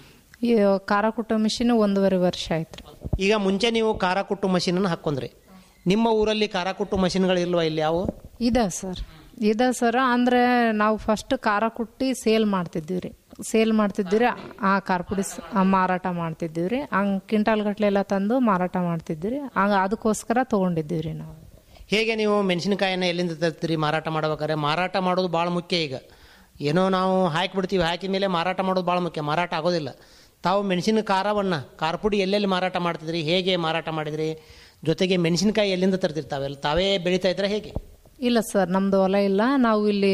ಈ ಖಾರ ಕುಟ್ಟೋ ಮಿಷಿನ್ ಒಂದೂವರೆ ವರ್ಷ ಆಯ್ತು ರೀ ಈಗ ಮುಂಚೆ ನೀವು ಖಾರ ಕುಟ್ಟು ಮಷೀನನ್ನು ಹಾಕೊಂಡ್ರಿ ನಿಮ್ಮ ಊರಲ್ಲಿ ಖಾರ ಕುಟ್ಟು ಮಷಿನ್ಗಳು ಇಲ್ವಾ ಇಲ್ಲಿ ಯಾವ ಇದೆ ಸರ್ ಇದೆ ಸರ್ ಅಂದ್ರೆ ನಾವು ಫಸ್ಟ್ ಖಾರ ಕುಟ್ಟಿ ಸೇಲ್ ಮಾಡ್ತಿದ್ದೀವಿ ರೀ ಸೇಲ್ ಮಾಡ್ತಿದ್ದೀವಿ ಆ ಖಾರ ಪುಡಿ ಸ್- ಆ ಮಾರಾಟ ಮಾಡ್ತಿದ್ದೀವಿ ರೀ ಹಂಗೆ ಕ್ವಿಂಟಾಲ್ ಗಟ್ಲೆ ಎಲ್ಲ ತಂದು ಮಾರಾಟ ಮಾಡ್ತಿದ್ದೀವಿ ರೀ ಹಂಗೆ ಅದಕ್ಕೋಸ್ಕರ ತೊಗೊಂಡಿದ್ದೀವಿ ರೀ ನಾವು ಹೇಗೆ ನೀವು ಮೆಣಸಿನಕಾಯಿನ ಎಲ್ಲಿಂದ ತರ್ತೀರಿ ಮಾರಾಟ ಮಾಡ್ಬೇಕಾದ್ರೆ ಮಾರಾಟ ಮಾಡೋದು ಭಾಳ ಮುಖ್ಯ ಈಗ ಏನೋ ನಾವು ಹಾಕಿಬಿಡ್ತೀವಿ ಹಾಕಿದ ಮೇಲೆ ಮಾರಾಟ ಮಾಡೋದು ಭಾಳ ಮುಖ್ಯ ಮಾರಾಟ ಆಗೋದಿಲ್ಲ ತಾವು ಮೆಣಸಿನ ಖಾರವನ್ನು ಖಾರ ಪುಡಿ ಎಲ್ಲೆಲ್ಲಿ ಮಾರಾಟ ಮಾಡ್ತಿದ್ರಿ ಹೇಗೆ ಮಾರಾಟ ಮಾಡಿದ್ರಿ ಜೊತೆಗೆ ಮೆಣಸಿನಕಾಯಿ ಎಲ್ಲಿಂದ ತರ್ತಿರ್ತಾವೆಲ್ಲ ತಾವೇ ಬೆಳೀತಾ ಇದ್ರೆ ಹೇಗೆ ಇಲ್ಲ ಸರ್ ನಮ್ದು ಹೊಲ ಇಲ್ಲ ನಾವು ಇಲ್ಲಿ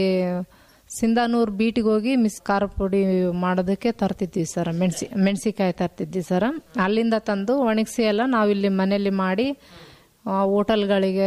ಸಿಂಧಾನೂರು ಬೀಟಿಗೆ ಹೋಗಿ ಮಿಸ್ ಖಾರ ಪುಡಿ ಮಾಡೋದಕ್ಕೆ ತರ್ತಿದ್ವಿ ಸರ್ ಮೆಣಸಿ ಮೆಣಸಿಕಾಯಿ ತರ್ತಿದ್ವಿ ಸರ್ ಅಲ್ಲಿಂದ ತಂದು ಒಣಗಿಸಿ ಎಲ್ಲ ನಾವು ಇಲ್ಲಿ ಮನೆಯಲ್ಲಿ ಮಾಡಿ ಆ, ಹೋಟೆಲ್ಗಳಿಗೆ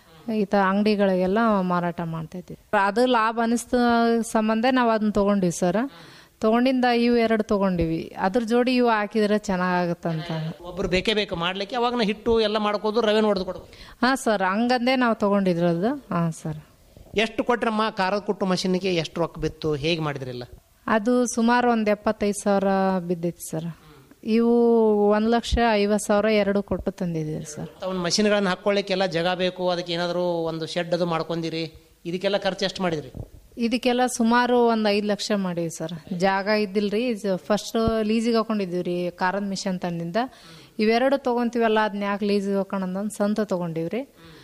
ಈ ಥರ ಅಂಗಡಿಗಳಿಗೆಲ್ಲ ಮಾರಾಟ ಮಾಡ್ತಾಯಿದ್ವಿ ಅದು ಲಾಭ ಅನಿಸ್ತ ಸಂಬಂಧ ನಾವು ಅದನ್ನ ತೊಗೊಂಡಿವಿ ಸರ್ ತೊಗೊಂಡಿಂದ ಇವು ಎರಡು ತೊಗೊಂಡಿವಿ ಅದ್ರ ಜೋಡಿ ಇವು ಹಾಕಿದ್ರೆ ಚೆನ್ನಾಗಾಗುತ್ತಂತ ಒಬ್ರು ಬೇಕೇ ಬೇಕು ಮಾಡ್ಲಿಕ್ಕೆ ಅವಾಗ ನಾ ಹಿಟ್ಟು ಎಲ್ಲ ಮಾಡ್ಕೋದು ರವೆ ಹೊಡೆದು ಕೊಡೋದು ಹಾಂ ಸರ್ ಹಂಗಂದೇ ನಾವು ತೊಗೊಂಡಿದ್ರದು ಹಾಂ ಸರ್ ಎಷ್ಟು ಕೊಟ್ರಮ್ಮ ಖಾರದ ಕುಟ್ಟು ಮಷೀನಿಗೆ ಎಷ್ಟು ರೊಕ್ಕ ಬಿತ್ತು ಹೇಗೆ ಮಾಡಿದ್ರಿಲ್ಲ ಅದು ಸುಮಾರು ಒಂದು ಎಪ್ಪತ್ತೈದು ಸಾವಿರ ಬಿದ್ದೈತಿ ಸರ್ ಇವು ಒಂದು ಲಕ್ಷ ಐವತ್ತು ಸಾವಿರ ಎರಡು ಕೊಟ್ಟು ತಂದಿದ್ದೀವಿ ಸರ್ ಅವನ ಮಷಿನ್ಗಳನ್ನ ಹಾಕೊಳ್ಳಿಕ್ಕೆಲ್ಲ ಜಾಗ ಬೇಕು ಅದಕ್ಕೆ ಏನಾದರೂ ಒಂದು ಶೆಡ್ ಅದು ಮಾಡ್ಕೊಂಡಿರಿ ಇದಕ್ಕೆಲ್ಲ ಖರ್ಚು ಎಷ್ಟು ಮಾಡಿದ್ರಿ ಇದಕ್ಕೆಲ್ಲ ಸುಮಾರು ಒಂದು ಐದು ಲಕ್ಷ ಮಾಡೀವಿ ಸರ್ ಜಾಗ ಇದ್ದಿಲ್ರಿ ಫಸ್ಟ್ ಲೀಸಿಗೆ ಹಾಕೊಂಡಿದ್ದೀವಿ ರೀ ಖಾರದ ಮಿಷನ್ ತಂದಿಂದ ಇವೆರಡು ತೊಗೊಂತೀವಲ್ಲ ಅದನ್ನ ಯಾಕೆ ಲೀಸಿಗೆ ಹಾಕೊಂಡಂದು ಸ್ವಂತ ತೊಗೊಂಡಿವ್ರಿ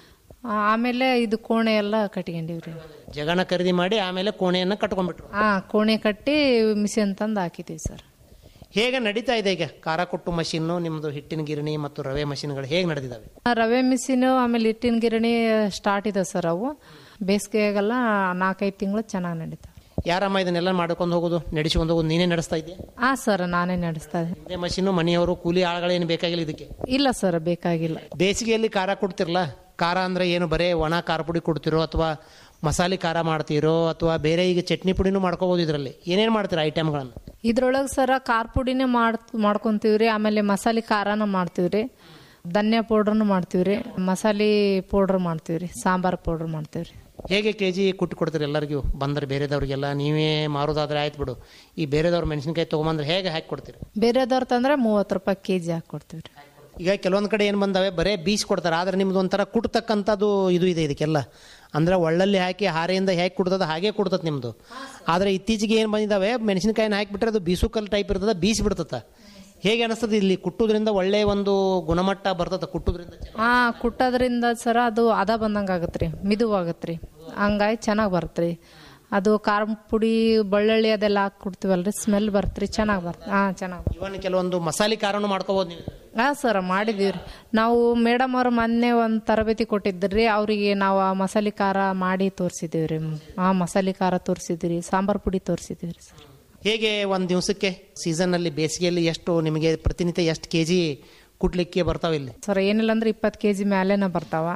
ಆಮೇಲೆ ಇದು ಕೋಣೆ ಎಲ್ಲ ಕಟ್ಕೊಂಡಿವ್ರಿ ಜಗನ ಖರೀದಿ ಮಾಡಿ ಆಮೇಲೆ ಕೋಣೆಯನ್ನು ಕಟ್ಕೊಂಡ್ಬಿಟ್ರು ಹಾಂ ಕೋಣೆ ಕಟ್ಟಿ ಮಿಷನ್ ತಂದು ಹಾಕಿದ್ದೀವಿ ಸರ್ ಹೇಗೆ ನಡೀತಾ ಇದೆ ಈಗ ಖಾರ ಕುಟ್ಟು ಮಷೀನು ನಿಮ್ಮದು ಹಿಟ್ಟಿನ ಗಿರಣಿ ಮತ್ತು ರವೆ ಮಷೀನ್ಗಳು ಹೇಗೆ ನಡೆದಿದ್ದಾವೆ ಆ, ರವೆ ಮಿಷಿನು ಆಮೇಲೆ ಹಿಟ್ಟಿನ ಗಿರಣಿ ಸ್ಟಾರ್ಟ್ ಇದೆ ಸರ್ ಅವು ಬೇಸಿಗೆಯಾಗೆಲ್ಲ ನಾಲ್ಕೈದು ತಿಂಗಳು ಚೆನ್ನಾಗಿ ನಡೀತಾವೆ ಯಾರಮ್ಮ ಇದನ್ನೆಲ್ಲ ಮಾಡ್ಕೊಂಡು ಹೋಗೋದು ನಡೆಸ್ಕೊಂಡು ಹೋಗೋದು ನೀನೇ ನಡೆಸ್ತಾ ಇದೆಯಾ ಹಾಂ ಸರ್ ನಾನೇ ನಡೆಸ್ತಾ ಇದ್ದೀನಿ ಇದೇ ಮಷೀನು ಮನೆಯವರು ಕೂಲಿ ಆಳುಗಳೇನು ಬೇಕಾಗಿಲ್ಲ ಇದಕ್ಕೆ ಇಲ್ಲ ಸರ್ ಬೇಕಾಗಿಲ್ಲ ಬೇಸಿಗೆಯಲ್ಲಿ ಖಾರ ಕೊಡ್ತಿರಲ್ಲ ಖಾರ ಅಂದ್ರೆ ಏನು ಬರೇ ಒಣ ಖಾರ ಪುಡಿ ಕೊಡ್ತಿರೋ ಅಥವಾ ಮಸಾಲೆ ಖಾರ ಮಾಡ್ತೀರೋ ಅಥವಾ ಬೇರೆ ಈಗ ಚಟ್ನಿ ಪುಡಿನೂ ಮಾಡ್ಕೋಬೋದು ಇದರಲ್ಲಿ ಏನೇನು ಮಾಡ್ತೀರಾ ಐಟಮ್ಗಳನ್ನು ಇದ್ರೊಳಗೆ ಸರ ಖಾರ ಪುಡಿನೇ ಮಾಡ್ ಮಾಡ್ಕೊಂತೀವ್ರಿ ಆಮೇಲೆ ಮಸಾಲೆ ಖಾರನ ಮಾಡ್ತೀವ್ರಿ ಧನ್ಯ ಪೌಡ್ರನು ಮಾಡ್ತೀವ್ರಿ ಮಸಾಲೆ ಪೌಡ್ರ್ ಮಾಡ್ತೀವ್ರಿ ಸಾಂಬಾರ್ ಪೌಡ್ರ್ ಮಾಡ್ತೀವ್ರಿ ಹೇಗೆ ಕೆ ಜಿ ಕುಟ್ಟು ಕೊಡ್ತೀರಿ ಎಲ್ಲರಿಗೂ ಬಂದರೆ ಬೇರೆದವ್ರಿಗೆಲ್ಲ ನೀವೇ ಮಾರೋದಾದ್ರೆ ಆಯ್ತು ಬಿಡು ಈ ಬೇರೆದವ್ರು ಮೆಣಸಿನ್ಕಾಯಿ ತೊಗೊಂಬಂದ್ರೆ ಹೇಗೆ ಹಾಕಿ ಕೊಡ್ತೀರಿ ಬೇರೆದವ್ರು ತಂದ್ರೆ ಮೂವತ್ತು ರೂಪಾಯಿ ಕೆ ಜಿ ಹಾಕ್ಕೊಡ್ತೀವ್ರಿ ಈಗ ಕೆಲವೊಂದು ಕಡೆ ಏನು ಬಂದಾವೆ ಬರೇ ಬೀಸ್ ಕೊಡ್ತಾರೆ ಆದರೆ ನಿಮ್ದು ಒಂಥರ ಕುಟ್ತಕ್ಕಂಥದ್ದು ಇದು ಇದೆ ಇದಕ್ಕೆಲ್ಲ ಅಂದ್ರೆ ಒಳ್ಳಲ್ಲಿ ಹಾಕಿ ಹಾರೆಯಿಂದ ಹೇಗೆ ಕುಡ್ತದ ಹಾಗೆ ಕುಡ್ತದೆ ನಿಮ್ಮದು ಆದರೆ ಇತ್ತೀಚೆಗೆ ಏನು ಬಂದಿದ್ದಾವೆ ಮೆಣಸಿನಕಾಯಿನ ಹಾಕಿಬಿಟ್ರೆ ಅದು ಬೀಸು ಕಲ್ಲು ಟೈಪ್ ಇರ್ತದೆ ಬೀಸಿ ಬಿಡ್ತದೆ ಹೇಗೆ ಅನಿಸ್ತದೆ ಇಲ್ಲಿ ಕುಟ್ಟೋದ್ರಿಂದ ಒಳ್ಳೆ ಒಂದು ಗುಣಮಟ್ಟ ಬರ್ತದೆ ಕುಟ್ಟೋದ್ರಿಂದ ಹಾ ಕುಟ್ಟೋದ್ರಿಂದ ಸರ ಅದು ಅದ ಬಂದಂಗೆ ಆಗತ್ರಿ ಮಿದುವಾಗತ್ರಿ ಹಂಗಾಗಿ ಚೆನ್ನಾಗಿ ಬರತ್ರಿ ಅದು ಖಾರ ಪುಡಿ ಬೆಳ್ಳುಳ್ಳಿ ಅದೆಲ್ಲ ಹಾಕಿ ಕೊಡ್ತೀವಲ್ರಿ ಸ್ಮೆಲ್ ಬರ್ತ್ರಿ ಚೆನ್ನಾಗಿ ಬರ್ತ ಹಾಂ ಚೆನ್ನಾಗಿ ಇವನ್ ಕೆಲವೊಂದು ಮಸಾಲೆ ಖಾರನು ಮಾಡ್ಕೋಬಹುದು ನೀವು ಹಾಂ ಸರ್ ಮಾಡಿದೀವಿ ನಾವು ಮೇಡಮ್ ಅವ್ರು ಮೊನ್ನೆ ಒಂದು ತರಬೇತಿ ಕೊಟ್ಟಿದ್ರಿ ಅವರಿಗೆ ನಾವು ಆ ಮಸಾಲೆ ಖಾರ ಮಾಡಿ ತೋರಿಸಿದ್ದೀವಿ ರೀ ಹಾಂ ಮಸಾಲೆ ಖಾರ ತೋರಿಸಿದ್ರಿ ಸಾಂಬಾರು ಪುಡಿ ತೋರಿಸಿದ್ದೀವಿ ರೀ ಸರ್ ಹೇಗೆ ಒಂದು ದಿವಸಕ್ಕೆ ಸೀಸನ್ನಲ್ಲಿ ಬೇಸಿಗೆಯಲ್ಲಿ ಎಷ್ಟು ನಿಮಗೆ ಪ್ರತಿನಿತ್ಯ ಎಷ್ಟು ಕೆ ಜಿ ಕುಟ್ಲಿಕ್ಕೆ ಬರ್ತಾವೆ ಇಲ್ಲಿ ಸರ್ ಏನಿಲ್ಲ ಅಂದ್ರೆ ಇಪ್ಪತ್ತು ಕೆ ಜಿ ಮೇಲೆನ ಬರ್ತಾವ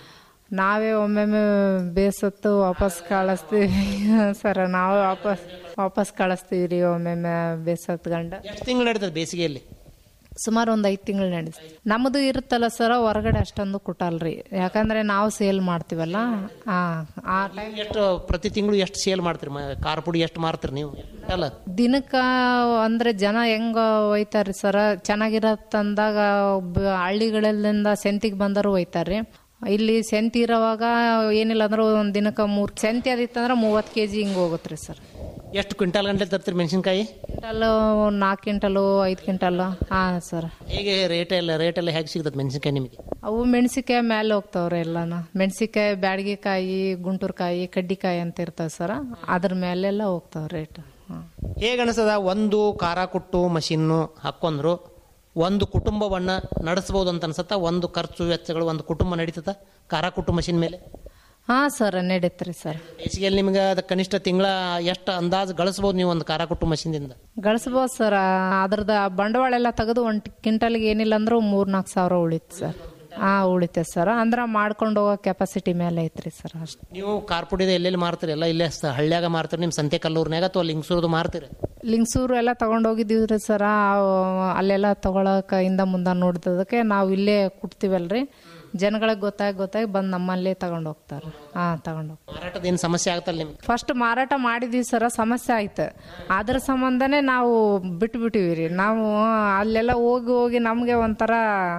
ನಾವೇ ಒಮ್ಮೊಮ್ಮೆ ಬೇಸತ್ತು ವಾಪಸ್ ಕಳಿಸ್ತೀವಿ ಸರ್ ನಾವೇ ವಾಪಸ್ ವಾಪಸ್ ಕಳಿಸ್ತೀವಿ ರೀ ಒಮ್ಮೊಮ್ಮೆ ಬೇಸತ್ಗಂಡು ಎಷ್ಟು ತಿಂಗಳು ನಡೀತದೆ ಬೇಸಿಗೆಯಲ್ಲಿ ಸುಮಾರು ಒಂದು ಐದು ತಿಂಗಳು ನಡೆಸ್ತೀವಿ ನಮ್ಮದು ಇರುತ್ತಲ್ಲ ಸರ್ ಹೊರಗಡೆ ಅಷ್ಟೊಂದು ಕುಟ್ಟಲ್ರಿ ಯಾಕಂದ್ರೆ ನಾವು ಸೇಲ್ ಮಾಡ್ತೀವಲ್ಲ ಆ ಆ ಟೈಮ್ ಎಷ್ಟು ಪ್ರತಿ ತಿಂಗಳು ಎಷ್ಟು ಸೇಲ್ ಮಾಡ್ತೀರಿ ಮ- ಖಾರ ಪುಡಿ ಎಷ್ಟು ಮಾರ್ತೀರಿ ನೀವು ಅಲ್ಲ ದಿನಕ್ಕ ಅಂದ್ರೆ ಜನ ಹೆಂಗ ಒಯ್ತಾರ್ರಿ ಸರ ಚೆನ್ನಾಗಿರತ್ತಂದಾಗ ಒಬ್ಬ ಹಳ್ಳಿಗಳಲ್ಲಿಂದ ಸೆಂತಿಗೆ ಬಂದರು ಒಯ್ತಾರ್ರಿ ಇಲ್ಲಿ ಸೆಂತಿ ಇರೋವಾಗ ಏನಿಲ್ಲ ಅಂದ್ರೆ ಒಂದ್ ದಿನಕ್ಕ ಮೂರ್ ಸೆಂತಿ ಅದಿತ್ತಂದ್ರೆ ಮೂವತ್ತು ಕೆ ಜಿ ಹಿಂಗ್ ಹೋಗುತ್ರಿ ಸರ್ ಎಷ್ಟು ಕ್ವಿಂಟಾಲ್ ಗಂಟೆ ತರ್ತೀರಿ ಮೆಣಸಿನ್ಕಾಯಿ ಕ್ವಿಂಟಲ್ ನಾಲ್ಕು ಕ್ವಿಂಟಲು ಐದು ಕ್ವಿಂಟಲ್ ಹಾ ಸರ್ ಹೇಗೆ ರೇಟ್ ಎಲ್ಲ ರೇಟ್ ಎಲ್ಲ ಹೇಗೆ ಸಿಗ್ತದೆ ಮೆಣಸಿನ್ಕಾಯಿ ನಿಮಗೆ ಅವು ಮೆಣಸಿಕಾಯಿ ಮೇಲೆ ಹೋಗ್ತಾವ್ರಿ ಎಲ್ಲಾನು ಮೆಣಸಿಕಾಯಿ ಬ್ಯಾಡಗಿಕಾಯಿ ಗುಂಟೂರ್ಕಾಯಿ ಕಡ್ಡಿಕಾಯಿ ಅಂತ ಇರ್ತಾವ ಸರ್ ಅದ್ರ ಮೇಲೆಲ್ಲ ಹೋಗ್ತಾವ ರೇಟ್ ಹಾಂ ಹೇಗೆ ಅನಿಸ್ತದ ಒಂದು ಖಾರ ಕುಟ್ಟು ಮಷಿನ್ನು ಹಾಕೊಂಡ್ರು ಒಂದು ಕುಟುಂಬವನ್ನ ನಡೆಸ್ಬೋದು ಅಂತ ಅನ್ಸತ್ತ ಒಂದು ಖರ್ಚು ವೆಚ್ಚಗಳು ಒಂದು ಕುಟುಂಬ ನಡೀತದ ಖಾರ ಕುಟ್ಟು ಮಷಿನ್ ಮೇಲೆ ಹಾ ಸರ್ ನಡೀತ್ರಿ ಸರ್ ಬೇಸಿಗೆಯಲ್ಲಿ ನಿಮ್ಗೆ ಅದ ಕನಿಷ್ಠ ತಿಂಗಳ ಎಷ್ಟು ಅಂದಾಜು ಗಳಿಸ್ಬೋದು ನೀವು ಒಂದು ಖಾರ ಕುಟ್ಟು ಮಷಿನ್ದಿಂದ ಗಳಿಸ್ಬೋದು ಸರ್ ಅದ್ರದ ಬಂಡವಾಳ ಎಲ್ಲ ತೆಗೆದು ಒಂದು ಕ್ವಿಂಟಲ್ಗೆ ಏನಿಲ್ಲ ಅಂದ್ರೂ ಮೂರ್ ನಾಲ್ಕು ಸಾವಿರ ಉಳಿತು ಸರ್ ಹಾ ಉಳಿತೆ ಸರ್ ಅಂದ್ರೆ ಮಾಡ್ಕೊಂಡು ಹೋಗೋ ಕೆಪಾಸಿಟಿ ಮೇಲೆ ಐತ್ರಿ ಸರ್ ಅಷ್ಟೇ ನೀವು ಖಾರ ಪುಡಿದ ಎಲ್ಲೆಲ್ಲಿ ಮಾರ್ತೀರಿ ಎಲ್ಲ ಇಲ್ಲೇ ಸ- ಹಳ್ಳ್ಯಾಗ ಮಾರ್ತೀರಿ ನಿಮ್ಮ ಸಂತೆ ಕಲ್ಲೂರ್ನಾಗ ಅಥವಾ ಲಿಂಗಸೂರ್ದು ಮಾರ್ತೀರಿ ಲಿಂಗಸೂರು ಎಲ್ಲ ತಗೊಂಡು ಹೋಗಿದ್ದೀವ್ರಿ ಸರ ಅಲ್ಲೆಲ್ಲ ತಗೊಳಕ ಇಂದ ಮುಂದೆ ನೋಡಿದದಕ್ಕೆ ನಾವು ಇಲ್ಲೇ ಕುಟ್ತೀವಲ್ರಿ ಜನಗಳಿಗೆ ಗೊತ್ತಾಗಿ ಗೊತ್ತಾಗಿ ಬಂದು ನಮ್ಮಲ್ಲೇ ತಗೊಂಡು ಹೋಗ್ತಾರೆ ಹಾ ತಗೊಂಡು ಹೋಗ್ತಾರೆ ಮಾರಾಟದ ಏನು ಸಮಸ್ಯೆ ಆಗ್ತಲ್ಲ ನಿಮ್ಗೆ ಫಸ್ಟ್ ಮಾರಾಟ ಮಾಡಿದ್ವಿ ಸರ ಸಮಸ್ಯೆ ಆಯ್ತು ಅದ್ರ ಸಂಬಂಧನೇ ನಾವು ಬಿಟ್ಬಿಟ್ಟಿವಿ ರೀ ನಾವು ಅಲ್ಲೆಲ್ಲ ಹೋಗಿ ಹೋಗಿ ನಮಗೆ ಒಂಥರ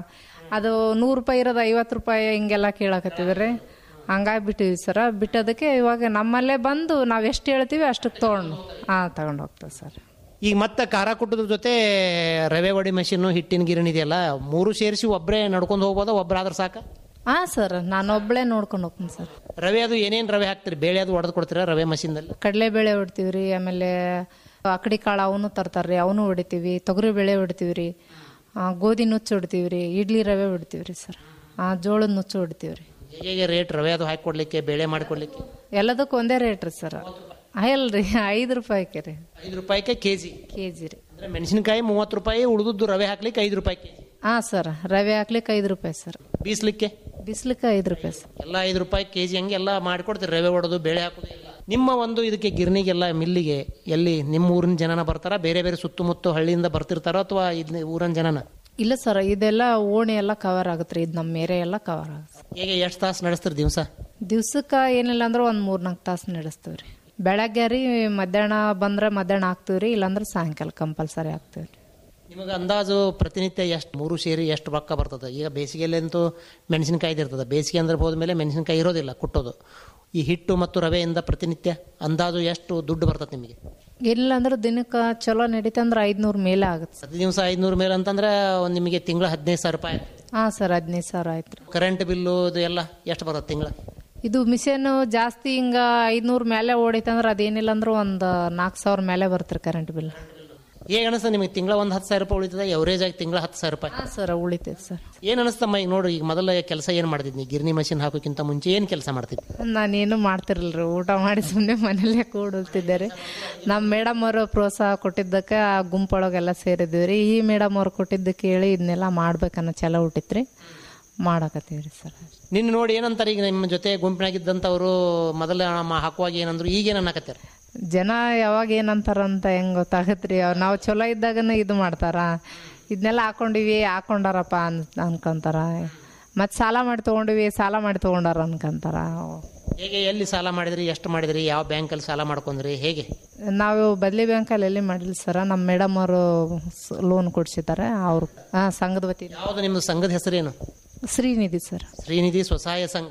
ಅದು ನೂರು ರೂಪಾಯಿ ಇರೋದು ಐವತ್ತು ರೂಪಾಯಿ ಹಿಂಗೆಲ್ಲ ಕೇಳಕತ್ತಿದ್ರಿ ಹಂಗಾಗಿ ಬಿಟ್ಟಿವಿ ಸರ ಬಿಟ್ಟದಕ್ಕೆ ಇವಾಗ ನಮ್ಮಲ್ಲೇ ಬಂದು ನಾವು ಎಷ್ಟು ಹೇಳ್ತೀವಿ ಅಷ್ಟಕ್ಕೆ ತೊಗೊಂಡು ಹಾಂ ತಗೊಂಡು ಹೋಗ್ತೇವೆ ಸರ್ ಈಗ ಮತ್ತೆ ಖಾರ ಕುಟ್ಟದ ಜೊತೆ ರವೆ ವಡಿ ಮಷೀನು ಹಿಟ್ಟಿನ ಗಿರಣಿ ಇದೆಯಲ್ಲ ಮೂರು ಸೇರಿಸಿ ಒಬ್ಬರೇ ನಡ್ಕೊಂಡು ಹೋಗ್ಬೋದಾ ಒಬ್ಬರಾದ್ರೆ ಸಾಕ ಹಾಂ ಸರ್ ನಾನು ಒಬ್ಬಳೇ ನೋಡ್ಕೊಂಡು ಹೋಗ್ತೀನಿ ಸರ್ ರವೆ ಅದು ಏನೇನು ರವೆ ಹಾಕ್ತೀರಿ ಬೇಳೆ ಅದು ಒಡೆದು ಕೊಡ್ತೀರಾ ರವೆ ಮಷೀನ್ದಲ್ಲಿ ಕಡಲೆಬೇಳೆ ಹೊಡಿತೀವಿ ರೀ ಆಮೇಲೆ ಅಕಡಿ ಕಾಳು ಅವನು ತರ್ತಾರೆ ರೀ ಅವನು ಹೊಡಿತೀವಿ ತೊಗರಿ ಬೇಳೆ ಹೊಡಿತೀವಿ ರೀ ಆ, ಗೋಧಿ ನುಚ್ಚು ಹೊಡಿತೀವಿ ರೀ ಇಡ್ಲಿ ರವೆ ಹೊಡಿತೀವಿ ರೀ ಸರ್ ಜೋಳದ ನುಚ್ಚು ಹೊಡಿತೀವಿ ರೀ ಹೇಗೆ ರೇಟ್ ರವೆ ಅದು ಹಾಕಿ ಕೊಡ್ಲಿಕ್ಕೆ ಬೇಳೆ ಮಾಡಿಕೊಡ್ಲಿಕ್ಕೆ ಎಲ್ಲದಕ್ಕೂ ಒಂದೇ ರೇಟ್ ರೀ ಸರ್ ಅಲ್ರಿ ಐದು ರೂಪಾಯಿಗೆ ರೀ ಐದು ರೂಪಾಯಿಗೆ ಕೆ ಜಿ ಕೆ ಜಿ ರೀ ಅಂದ್ರೆ ಮೆಣಸಿನಕಾಯಿ ಮೂವತ್ತು ರೂಪಾಯಿ ಉಳಿದದ್ದು ರವೆ ಹಾಕ್ಲಿಕ್ಕೆ ಐದು ರೂಪಾಯಿ ಕೆ ಜಿ ಹಾಂ ಸರ್ ರವೆ ಹಾಕ್ಲಿಕ್ಕೆ ಐದು ರೂಪಾಯಿ ಸರ್ ಬೀಸ್ಲಿಕ್ಕೆ ಬಿಸ್ಲಿಕ್ಕೆ ಐದು ರೂಪಾಯಿ ಸರ್ ಎಲ್ಲ ಐದು ರೂಪಾಯಿ ಕೆ ಜಿ ಹಂಗೆ ಎಲ್ಲ ಮಾಡಿಕೊಡ್ತೀರಿ ರವೆ ಹೊಡೆದು ಬೇಳೆ ಹಾಕೋದು ಎಲ್ಲ. ನಿಮ್ಮ ಒಂದು ಇದಕ್ಕೆ ಗಿರಣಿಗೆಲ್ಲ ಮಿಲ್ಲಿಗೆ ಎಲ್ಲಿ ನಿಮ್ಮ ಊರಿನ ಜನನ ಬರ್ತಾರ ಬೇರೆ ಬೇರೆ ಸುತ್ತಮುತ್ತ ಹಳ್ಳಿಯಿಂದ ಬರ್ತಿರ್ತಾರೋ ಅಥವಾ ಇಲ್ಲಿ ಊರಿನ ಜನನ ಇಲ್ಲ ಸರ್ ಇದೆಲ್ಲ ಓಣಿ ಎಲ್ಲ ಕವರ್ ಆಗುತ್ತೆ ರೀ ಇದು ನಮ್ಮ ಏರಿಯಾ ಎಲ್ಲ ಕವರ್ ಆಗುತ್ತೆ ಹೇಗೆ ಎಷ್ಟು ತಾಸು ನಡೆಸ್ತೀರಿ ದಿವಸ ದಿವ್ಸಕ್ಕೆ ಏನಿಲ್ಲ ಅಂದ್ರೆ ಒಂದು ಮೂರು ನಾಲ್ಕು ತಾಸು ನಡೆಸ್ತೀವಿ ರೀ ಬೆಳಗ್ಗೆ ರೀ ಮಧ್ಯಾಹ್ನ ಬಂದ್ರೆ ಮಧ್ಯಾಹ್ನ ಹಾಕ್ತೀವಿ ರೀ ಇಲ್ಲಾಂದ್ರೆ ಸಾಯಂಕಾಲ ಕಂಪಲ್ಸರಿ ಹಾಕ್ತೀವಿ ರೀ ನಿಮಗೆ ಅಂದಾಜು ಪ್ರತಿನಿತ್ಯ ಎಷ್ಟು ಮೂರು ಸೇರಿ ಎಷ್ಟು ರೊಕ್ಕ ಬರ್ತದೆ ಈಗ ಬೇಸಿಗೆಯಲ್ಲಂತೂ ಮೆಣಸಿನಕಾಯ್ದು ಇರ್ತದೆ ಬೇಸಿಗೆ ಅಂದ್ರೆ ಹೋದ್ಮೇಲೆ ಮೆಣಸಿನಕಾಯಿ ಇರೋದಿಲ್ಲ ಕುಟ್ಟೋದು ಈ ಹಿಟ್ಟು ಮತ್ತು ರವೆಯಿಂದ ಪ್ರತಿನಿತ್ಯ ಅಂದಾಜು ಎಷ್ಟು ದುಡ್ಡು ಬರ್ತದೆ ನಿಮಗೆ ಇಲ್ಲ ಅಂದ್ರೆ ದಿನಕ್ಕೆ ಚಲೋ ನಡೀತೆ ಅಂದ್ರೆ ಐದ್ನೂರು ಮೇಲೆ ಆಗುತ್ತೆ ಪ್ರತಿ ದಿವಸ ಐದುನೂರು ಮೇಲೆ ಅಂತಂದ್ರೆ ಒಂದು ನಿಮಗೆ ತಿಂಗಳ ಹದಿನೈದು ಸಾವಿರ ರೂಪಾಯಿ ಹಾಂ ಸರ್ ಹದಿನೈದು ಸಾವಿರ ಆಯ್ತು ರೀ ಕರೆಂಟ್ ಬಿಲ್ಲು ಇದು ಎಲ್ಲ ಎಷ್ಟು ಬರುತ್ತೆ ತಿಂಗಳ ಇದು ಮಿಷನ್ ಜಾಸ್ತಿ ಹಿಂಗ ಐದ್ನೂರು ಮೇಲೆ ಓಡೈತಂದ್ರೆ ಅದೇನಿಲ್ಲ ಅಂದ್ರೆ ಒಂದು ನಾಲ್ಕು ಸಾವಿರ ಮೇಲೆ ಬರುತ್ತೆ ಕರೆಂಟ್ ಬಿಲ್ ಹೇಗೆ ಅನಿಸ್ತದೆ ನಿಮಗೆ ತಿಂಗಳ ಒಂದು ಹತ್ತು ಸಾವಿರ ರೂಪಾಯಿ ಉಳಿತದೆ ಎವರೇಜ್ ಆಗಿ ತಿಂಗಳ ಹತ್ತು ಸಾವಿರ ರೂಪಾಯಿ ಹಾಂ ಸರ್ ಉಳಿತೈತೆ ಸರ್ ಏನು ಅನಿಸ್ತಮ್ಮ ಈಗ ನೋಡು ಈಗ ಮೊದಲ ಕೆಲಸ ಏನು ಮಾಡ್ತಿದ್ನಿ ಗಿರ್ನಿ ಮಷಿನ್ ಹಾಕೋಕ್ಕಿಂತ ಮುಂಚೆ ಏನು ಕೆಲಸ ಮಾಡ್ತಿದ್ವಿ ನಾನೇನು ಮಾಡ್ತಿರಲ್ರಿ ಊಟ ಮಾಡಿ ಸುಮ್ಮನೆ ಮನೇಲೇ ಕೂಡುತ್ತಿದ್ದೆ ರೀ ನಮ್ಮ ಮೇಡಮ್ ಅವರು ಪ್ರೋತ್ಸಾಹ ಕೊಟ್ಟಿದ್ದಕ್ಕೆ ಆ ಗುಂಪೊಳಗೆಲ್ಲ ಸೇರಿದ್ವಿ ರೀ ಈ ಮೇಡಮ್ ಅವ್ರು ಕೊಟ್ಟಿದ್ದಕ್ಕೆ ಹೇಳಿ ಇದನ್ನೆಲ್ಲ ಮಾಡ್ಬೇಕನ್ನೋ ಛಲ ಹುಟ್ಟಿತ್ರಿ ಮಾಡಕತ್ತೀವಿ ರೀ ಸರ್ ನಿನ್ನ ನೋಡಿ ಏನಂತಾರೆ ಈಗ ನಿಮ್ಮ ಜೊತೆ ಗುಂಪಿನಾಗಿದ್ದಂಥವ್ರು ಮೊದಲ ಮ- ಹಾಕುವಾಗ ಏನಂದ್ರು ಈಗೇನು ಅನ್ನಕತ್ತಾರೆ ಜನ ಯಾವಾಗ ಏನಂತಾರಂತ ಹೆಂಗ್ ಗೊತ್ತಾಗತ್ರಿ ಅವ್ರು ನಾವು ಚಲೋ ಇದ್ದಾಗನ ಇದು ಮಾಡ್ತಾರ ಇದನ್ನೆಲ್ಲ ಹಾಕೊಂಡಿವಿ ಹಾಕೊಂಡಾರಪ್ಪ ಅನ್ ಅನ್ಕೊಂತಾರ ಮತ್ತೆ ಸಾಲ ಮಾಡಿ ತೊಗೊಂಡಿವಿ ಸಾಲ ಮಾಡಿ ತೊಗೊಂಡಾರ ಅನ್ಕೊಂತಾರ ಹೇಗೆ ಎಲ್ಲಿ ಸಾಲ ಮಾಡಿದ್ರಿ ಎಷ್ಟು ಮಾಡಿದ್ರಿ ಯಾವ ಬ್ಯಾಂಕಲ್ಲಿ ಸಾಲ ಮಾಡ್ಕೊಂಡ್ರಿ ಹೇಗೆ ನಾವು ಬದ್ಲಿ ಬ್ಯಾಂಕಲ್ಲಿ ಎಲ್ಲಿ ಮಾಡಿಲ್ಲ ಸರ ನಮ್ಮ ಮೇಡಮ್ ಅವರು ಲೋನ್ ಕೊಡ್ಸಿದ್ದಾರೆ ಅವ್ರು ಹಾಂ ಸಂಘದ ವತಿ ಯಾವುದು ನಿಮ್ಮದು ಸಂಘದ ಹೆಸರೇನು ಶ್ರೀನಿಧಿ ಸರ್ ಶ್ರೀನಿಧಿ ಸ್ವಸಹಾಯ ಸಂಘ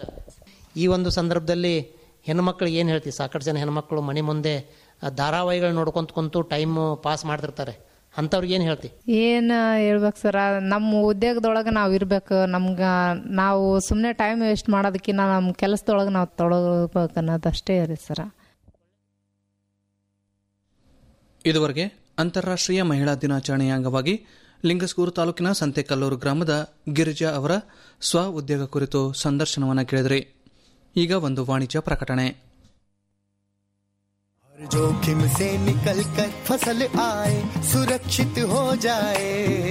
ಈ ಒಂದು ಸಂದರ್ಭದಲ್ಲಿ ಹೆಣ್ಮಕ್ಳಿಗೆ ಏನು ಹೇಳ್ತೀವಿ ಸಾಕಷ್ಟು ಜನ ಹೆಣ್ಮಕ್ಳು ಮನೆ ಮುಂದೆ ಆ ಧಾರಾವಾಹಿಗಳು ನೋಡ್ಕೊಂತ ಕುಂತು ಟೈಮ್ ಪಾಸ್ ಮಾಡ್ತಿರ್ತಾರೆ ಅಂಥವ್ರಿಗೆ ಏನು ಹೇಳ್ತಿ ಏನು ಹೇಳ್ಬೇಕು ಸರ ನಮ್ಮ ಉದ್ಯೋಗದೊಳಗೆ ನಾವು ಇರ್ಬೇಕು ನಮ್ಗೆ ನಾವು ಸುಮ್ಮನೆ ಟೈಮ್ ವೇಸ್ಟ್ ಮಾಡೋದಕ್ಕಿಂತ ನಮ್ಮ ಕೆಲಸದೊಳಗೆ ನಾವು ತೊಡಗಬೇಕು ಅನ್ನೋದು ಅಷ್ಟೇ ರೀ ಸರ ಇದುವರೆಗೆ ಅಂತಾರಾಷ್ಟ್ರೀಯ ಮಹಿಳಾ ದಿನಾಚರಣೆಯ ಅಂಗವಾಗಿ ಲಿಂಗಸ್ಗೂರು ತಾಲೂಕಿನ ಸಂತೆಕಲ್ಲೂರು ಗ್ರಾಮದ ಗಿರಿಜಾ ಅವರ ಸ್ವ ಉದ್ಯೋಗ ಕುರಿತು ಸಂದರ್ಶನವನ್ನು ಕೇಳಿದ್ರಿ ಈಗ ಒಂದು ವಾಣಿಜ್ಯ ಪ್ರಕಟಣೆ हर जोखिम से निकल कर फसल आए सुरक्षित हो जाए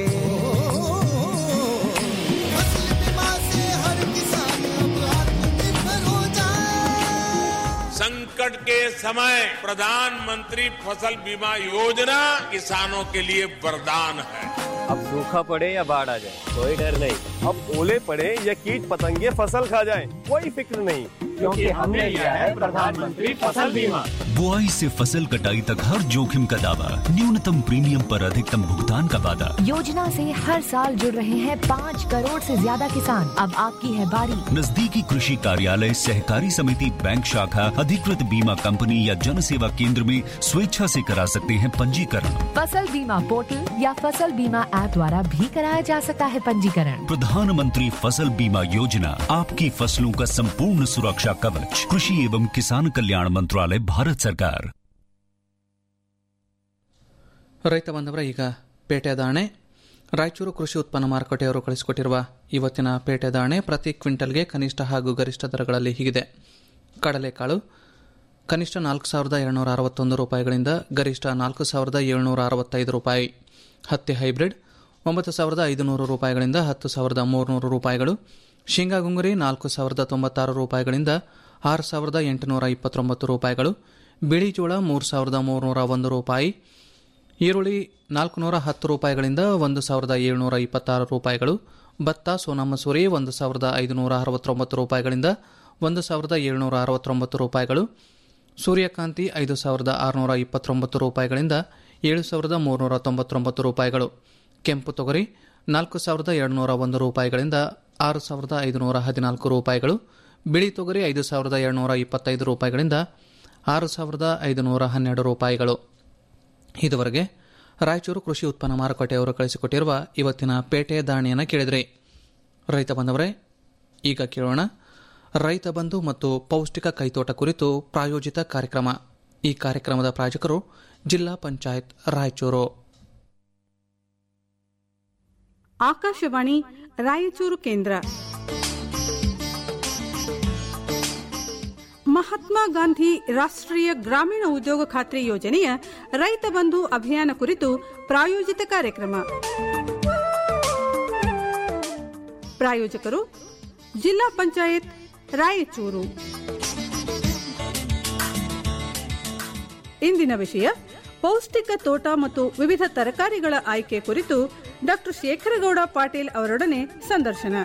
फसल बीमा से हर किसान अब आत्मनिर्भर हो जाए संकट के समय प्रधानमंत्री फसल बीमा योजना किसानों के लिए वरदान है अब सूखा पड़े या बाढ़ आ जाए कोई डर नहीं अब ओले पड़े या कीट पतंगे फसल खा जाए कोई फिक्र नहीं क्योंकि हमने लिया है प्रधानमंत्री फसल बीमा बुआई से फसल कटाई तक हर जोखिम का दावा न्यूनतम प्रीमियम पर अधिकतम भुगतान का वादा योजना से हर साल जुड़ रहे हैं पाँच करोड़ से ज्यादा किसान अब आपकी है बारी नजदीकी कृषि कार्यालय सहकारी समिति बैंक शाखा अधिकृत बीमा कंपनी या जन सेवा केंद्र में स्वेच्छा से करा सकते हैं पंजीकरण फसल बीमा पोर्टल या फसल बीमा ऐप द्वारा भी कराया जा सकता है पंजीकरण प्रधानमंत्री फसल बीमा योजना आपकी फसलों का संपूर्ण सुरक्षा कवच कृषि एवं किसान कल्याण मंत्रालय भारत सरकार ರೈತ ಬಾಂಧವರ ಈಗ ಪೇಟೆ ದಾಣೆ ರಾಯಚೂರು ಕೃಷಿ ಉತ್ಪನ್ನ ಮಾರುಕಟ್ಟೆಯವರು ಕಳಿಸಿಕೊಟ್ಟಿರುವ ಇವತ್ತಿನ ಪೇಟೆ ದಾಣೆ ಪ್ರತಿ ಕ್ವಿಂಟಲ್ಗೆ ಕನಿಷ್ಠ ಹಾಗೂ ಗರಿಷ್ಠ ದರಗಳಲ್ಲಿ ಹೀಗಿದೆ ಕಡಲೆಕಾಳು ಕನಿಷ್ಠ ನಾಲ್ಕು ಸಾವಿರದ ಎರಡುನೂರ ಅರವತ್ತೊಂದು ರೂಪಾಯಿಗಳಿಂದ ಗರಿಷ್ಠ ನಾಲ್ಕು ಸಾವಿರದ ಏಳುನೂರ ಅರವತ್ತೈದು ರೂಪಾಯಿ ಹತ್ತಿ ಹೈಬ್ರಿಡ್ ಒಂಬತ್ತು ಸಾವಿರದ ಐದುನೂರು ರೂಪಾಯಿಗಳಿಂದ ಹತ್ತು ಸಾವಿರದ ಮೂರುನೂರು ರೂಪಾಯಿಗಳು ಶೇಂಗಾ ಗುಂಗುರಿ ನಾಲ್ಕು ಸಾವಿರದ ತೊಂಬತ್ತಾರು ರೂಪಾಯಿಗಳಿಂದ ಆರು ಸಾವಿರದ ಎಂಟುನೂರ ಇಪ್ಪತ್ತೊಂಬತ್ತು ರೂಪಾಯಿಗಳು ಬಿಳಿ ಜೋಳ ಮೂರು ಸಾವಿರದ ಮೂರುನೂರ ಒಂದು ರೂಪಾಯಿ ಈರುಳ್ಳಿ ನಾಲ್ಕುನೂರ ಹತ್ತು ರೂಪಾಯಿಗಳಿಂದ ಒಂದು ಸಾವಿರದ ಏಳುನೂರ ಇಪ್ಪತ್ತಾರು ರೂಪಾಯಿಗಳು ಭತ್ತ ಸೋನಾ ಮಸೂರಿ ಒಂದು ಸಾವಿರದ ಐದುನೂರ ಅರವತ್ತೊಂಬತ್ತು ರೂಪಾಯಿಗಳಿಂದ ಒಂದು ಸಾವಿರದ ಏಳುನೂರ ಅರವತ್ತೊಂಬತ್ತು ರೂಪಾಯಿಗಳು ಸೂರ್ಯಕಾಂತಿ ಐದು ಸಾವಿರದ ಆರುನೂರ ಇಪ್ಪತ್ತೊಂಬತ್ತು ರೂಪಾಯಿಗಳಿಂದ ಏಳು ಸಾವಿರದ ಮೂರುನೂರ ತೊಂಬತ್ತೊಂಬತ್ತು ರೂಪಾಯಿಗಳು ಕೆಂಪು ತೊಗರಿ ನಾಲ್ಕು ಸಾವಿರದ ಎರಡುನೂರ ಒಂದು ರೂಪಾಯಿಗಳಿಂದ ಆರು ಸಾವಿರದ ಐದುನೂರ ಹದಿನಾಲ್ಕು ರೂಪಾಯಿಗಳು ಬಿಳಿ ತೊಗರಿ ಐದು ಸಾವಿರದ ಎರಡುನೂರ ಇಪ್ಪತ್ತೈದು ರೂಪಾಯಿಗಳಿಂದ ಆರು ಸಾವಿರದ ಐದುನೂರ ಹನ್ನೆರಡು ರೂಪಾಯಿಗಳು ಇದುವರೆಗೆ ರಾಯಚೂರು ಕೃಷಿ ಉತ್ಪನ್ನ ಮಾರುಕಟ್ಟೆಯವರು ಕಳಿಸಿಕೊಟ್ಟಿರುವ ಇವತ್ತಿನ ಪೇಟೆ ದಾಣಿಯನ್ನು ಕೇಳಿದ್ರಿ ರೈತ ಬಂದವರೇ ಈಗ ಕೇಳೋಣ ರೈತ ಬಂಧು ಮತ್ತು ಪೌಷ್ಟಿಕ ಕೈತೋಟ ಕುರಿತು ಪ್ರಾಯೋಜಿತ ಕಾರ್ಯಕ್ರಮ ಈ ಕಾರ್ಯಕ್ರಮದ ಪ್ರಾಯೋಜಕರು ಜಿಲ್ಲಾ ಪಂಚಾಯತ್ ರಾಯಚೂರು ಆಕಾಶವಾಣಿ ರಾಯಚೂರು ಕೇಂದ್ರ ಮಹಾತ್ಮ ಗಾಂಧಿ ರಾಷ್ಟ್ರೀಯ ಗ್ರಾಮೀಣ ಉದ್ಯೋಗ ಖಾತ್ರಿ ಯೋಜನೆಯ ರೈತ ಬಂಧು ಅಭಿಯಾನ ಕುರಿತು ಪ್ರಾಯೋಜಿತ ಕಾರ್ಯಕ್ರಮ ಪ್ರಾಯೋಜಕರು ಜಿಲ್ಲಾ ಪಂಚಾಯತ್ ರಾಯಚೂರು ಇಂದಿನ ವಿಷಯ ಪೌಷ್ಟಿಕ ತೋಟ ಮತ್ತು ವಿವಿಧ ತರಕಾರಿಗಳ ಆಯ್ಕೆ ಕುರಿತು ಡಾಕ್ಟರ್ ಶೇಖರಗೌಡ ಪಾಟೀಲ್ ಅವರೊಡನೆ ಸಂದರ್ಶನ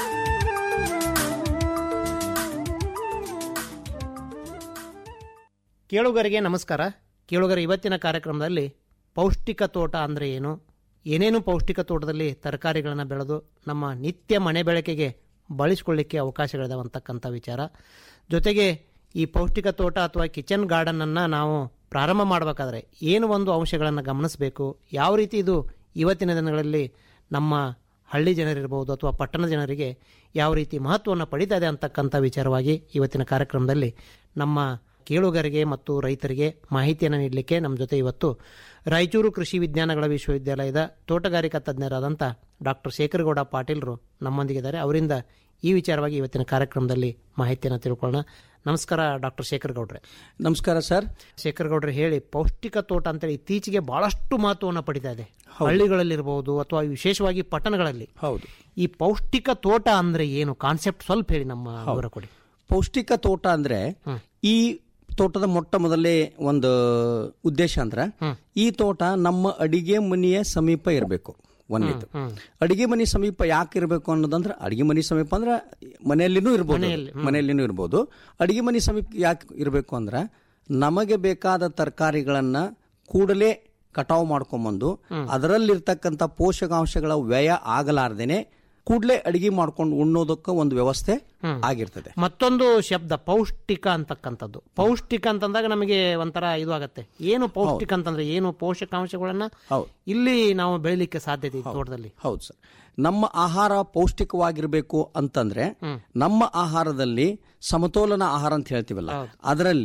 ಕೇಳುಗರಿಗೆ ನಮಸ್ಕಾರ ಕೇಳುಗರ ಇವತ್ತಿನ ಕಾರ್ಯಕ್ರಮದಲ್ಲಿ ಪೌಷ್ಟಿಕ ತೋಟ ಅಂದರೆ ಏನು ಏನೇನು ಪೌಷ್ಟಿಕ ತೋಟದಲ್ಲಿ ತರಕಾರಿಗಳನ್ನು ಬೆಳೆದು ನಮ್ಮ ನಿತ್ಯ ಮನೆ ಬೆಳಕಿಗೆ ಬಳಸಿಕೊಳ್ಳಿಕ್ಕೆ ಅವಕಾಶಗಳಿದಾವೆ ಅಂತಕ್ಕಂಥ ವಿಚಾರ ಜೊತೆಗೆ ಈ ಪೌಷ್ಟಿಕ ತೋಟ ಅಥವಾ ಕಿಚನ್ ಗಾರ್ಡನನ್ನು ನಾವು ಪ್ರಾರಂಭ ಮಾಡಬೇಕಾದ್ರೆ ಏನು ಒಂದು ಅಂಶಗಳನ್ನು ಗಮನಿಸಬೇಕು ಯಾವ ರೀತಿ ಇದು ಇವತ್ತಿನ ದಿನಗಳಲ್ಲಿ ನಮ್ಮ ಹಳ್ಳಿ ಜನರಿರ್ಬೋದು ಅಥವಾ ಪಟ್ಟಣದ ಜನರಿಗೆ ಯಾವ ರೀತಿ ಮಹತ್ವವನ್ನು ಪಡಿತಾ ಇದೆ ಅಂತಕ್ಕಂಥ ವಿಚಾರವಾಗಿ ಇವತ್ತಿನ ಕಾರ್ಯಕ್ರಮದಲ್ಲಿ ನಮ್ಮ ಕೇಳುಗರಿಗೆ ಮತ್ತು ರೈತರಿಗೆ ಮಾಹಿತಿಯನ್ನು ನೀಡಲಿಕ್ಕೆ ನಮ್ಮ ಜೊತೆ ಇವತ್ತು ರಾಯಚೂರು ಕೃಷಿ ವಿಜ್ಞಾನಗಳ ವಿಶ್ವವಿದ್ಯಾಲಯದ ತೋಟಗಾರಿಕಾ ತಜ್ಞರಾದಂಥ ಡಾಕ್ಟರ್ ಶೇಖರಗೌಡ ಪಾಟೀಲ್ರು ನಮ್ಮೊಂದಿಗಿದ್ದಾರೆ ಅವರಿಂದ ಈ ವಿಚಾರವಾಗಿ ಇವತ್ತಿನ ಕಾರ್ಯಕ್ರಮದಲ್ಲಿ ಮಾಹಿತಿಯನ್ನು ತಿಳ್ಕೊಳ್ಳೋಣ ನಮಸ್ಕಾರ ಡಾಕ್ಟರ್ ಶೇಖರ್ ಗೌಡ್ರೆ ನಮಸ್ಕಾರ ಸರ್ ಶೇಖರ್ ಗೌಡ್ರೆ ಹೇಳಿ ಪೌಷ್ಟಿಕ ತೋಟ ಅಂತೇಳಿ ಇತ್ತೀಚೆಗೆ ಬಹಳಷ್ಟು ಮಹತ್ವವನ್ನು ಪಡಿತಾ ಇದೆ ಹಳ್ಳಿಗಳಲ್ಲಿರ್ಬೋದು ಅಥವಾ ವಿಶೇಷವಾಗಿ ಪಟ್ಟಣಗಳಲ್ಲಿ ಹೌದು ಈ ಪೌಷ್ಟಿಕ ತೋಟ ಅಂದ್ರೆ ಏನು ಕಾನ್ಸೆಪ್ಟ್ ಸ್ವಲ್ಪ ಹೇಳಿ ನಮ್ಮ ವಿವರ ಕೊಡಿ ಪೌಷ್ಟಿಕ ತೋಟ ಅಂದ್ರೆ ಈ ತೋಟದ ಮೊಟ್ಟ ಮೊದಲೇ ಒಂದು ಉದ್ದೇಶ ಅಂದ್ರೆ ಈ ತೋಟ ನಮ್ಮ ಅಡಿಗೆ ಮನೆಯ ಸಮೀಪ ಇರಬೇಕು ಒಂದಿತ್ತು ಅಡಿಗೆ ಮನೆ ಸಮೀಪ ಯಾಕೆ ಇರಬೇಕು ಅನ್ನೋದಂದ್ರೆ ಅಡಿಗೆ ಮನೆ ಸಮೀಪ ಅಂದ್ರೆ ಮನೆಯಲ್ಲಿನೂ ಇರ್ಬೋದು ಮನೆಯಲ್ಲಿ, ಮನೆಯಲ್ಲಿನೂ ಇರ್ಬೋದು ಅಡಿಗೆ ಮನೆ ಸಮೀಪ ಯಾಕೆ ಇರಬೇಕು ಅಂದ್ರೆ ನಮಗೆ ಬೇಕಾದ ತರಕಾರಿಗಳನ್ನ ಕೂಡಲೇ ಕಟಾವು ಮಾಡ್ಕೊಂಬಂದು ಅದರಲ್ಲಿರ್ತಕ್ಕಂಥ ಪೋಷಕಾಂಶಗಳ ವ್ಯಯ ಆಗಲಾರ್ದೇನೆ ಕೂಡಲೇ ಅಡಿಗೆ ಮಾಡ್ಕೊಂಡು ಉಣ್ಣೋದಕ್ಕೆ ಒಂದು ವ್ಯವಸ್ಥೆ ಆಗಿರ್ತದೆ ಮತ್ತೊಂದು ಶಬ್ದ ಪೌಷ್ಟಿಕ ಅಂತಕ್ಕಂಥದ್ದು ಪೌಷ್ಟಿಕ ಅಂತಂದಾಗ ನಮಗೆ ಒಂಥರ ಇದು ಆಗತ್ತೆ ಏನು ಪೌಷ್ಟಿಕ ಅಂತಂದ್ರೆ ಏನು ಪೋಷಕಾಂಶಗಳನ್ನ ಇಲ್ಲಿ ನಾವು ಬೆಳಿಲಿಕ್ಕೆ ಸಾಧ್ಯತೆ ಇದೆ ತೋಟದಲ್ಲಿ ಹೌದು ಸರ್ ನಮ್ಮ ಆಹಾರ ಪೌಷ್ಟಿಕವಾಗಿರಬೇಕು ಅಂತಂದ್ರೆ ನಮ್ಮ ಆಹಾರದಲ್ಲಿ ಸಮತೋಲನ ಆಹಾರ ಅಂತ ಹೇಳ್ತೀವಲ್ಲ ಅದರಲ್ಲಿ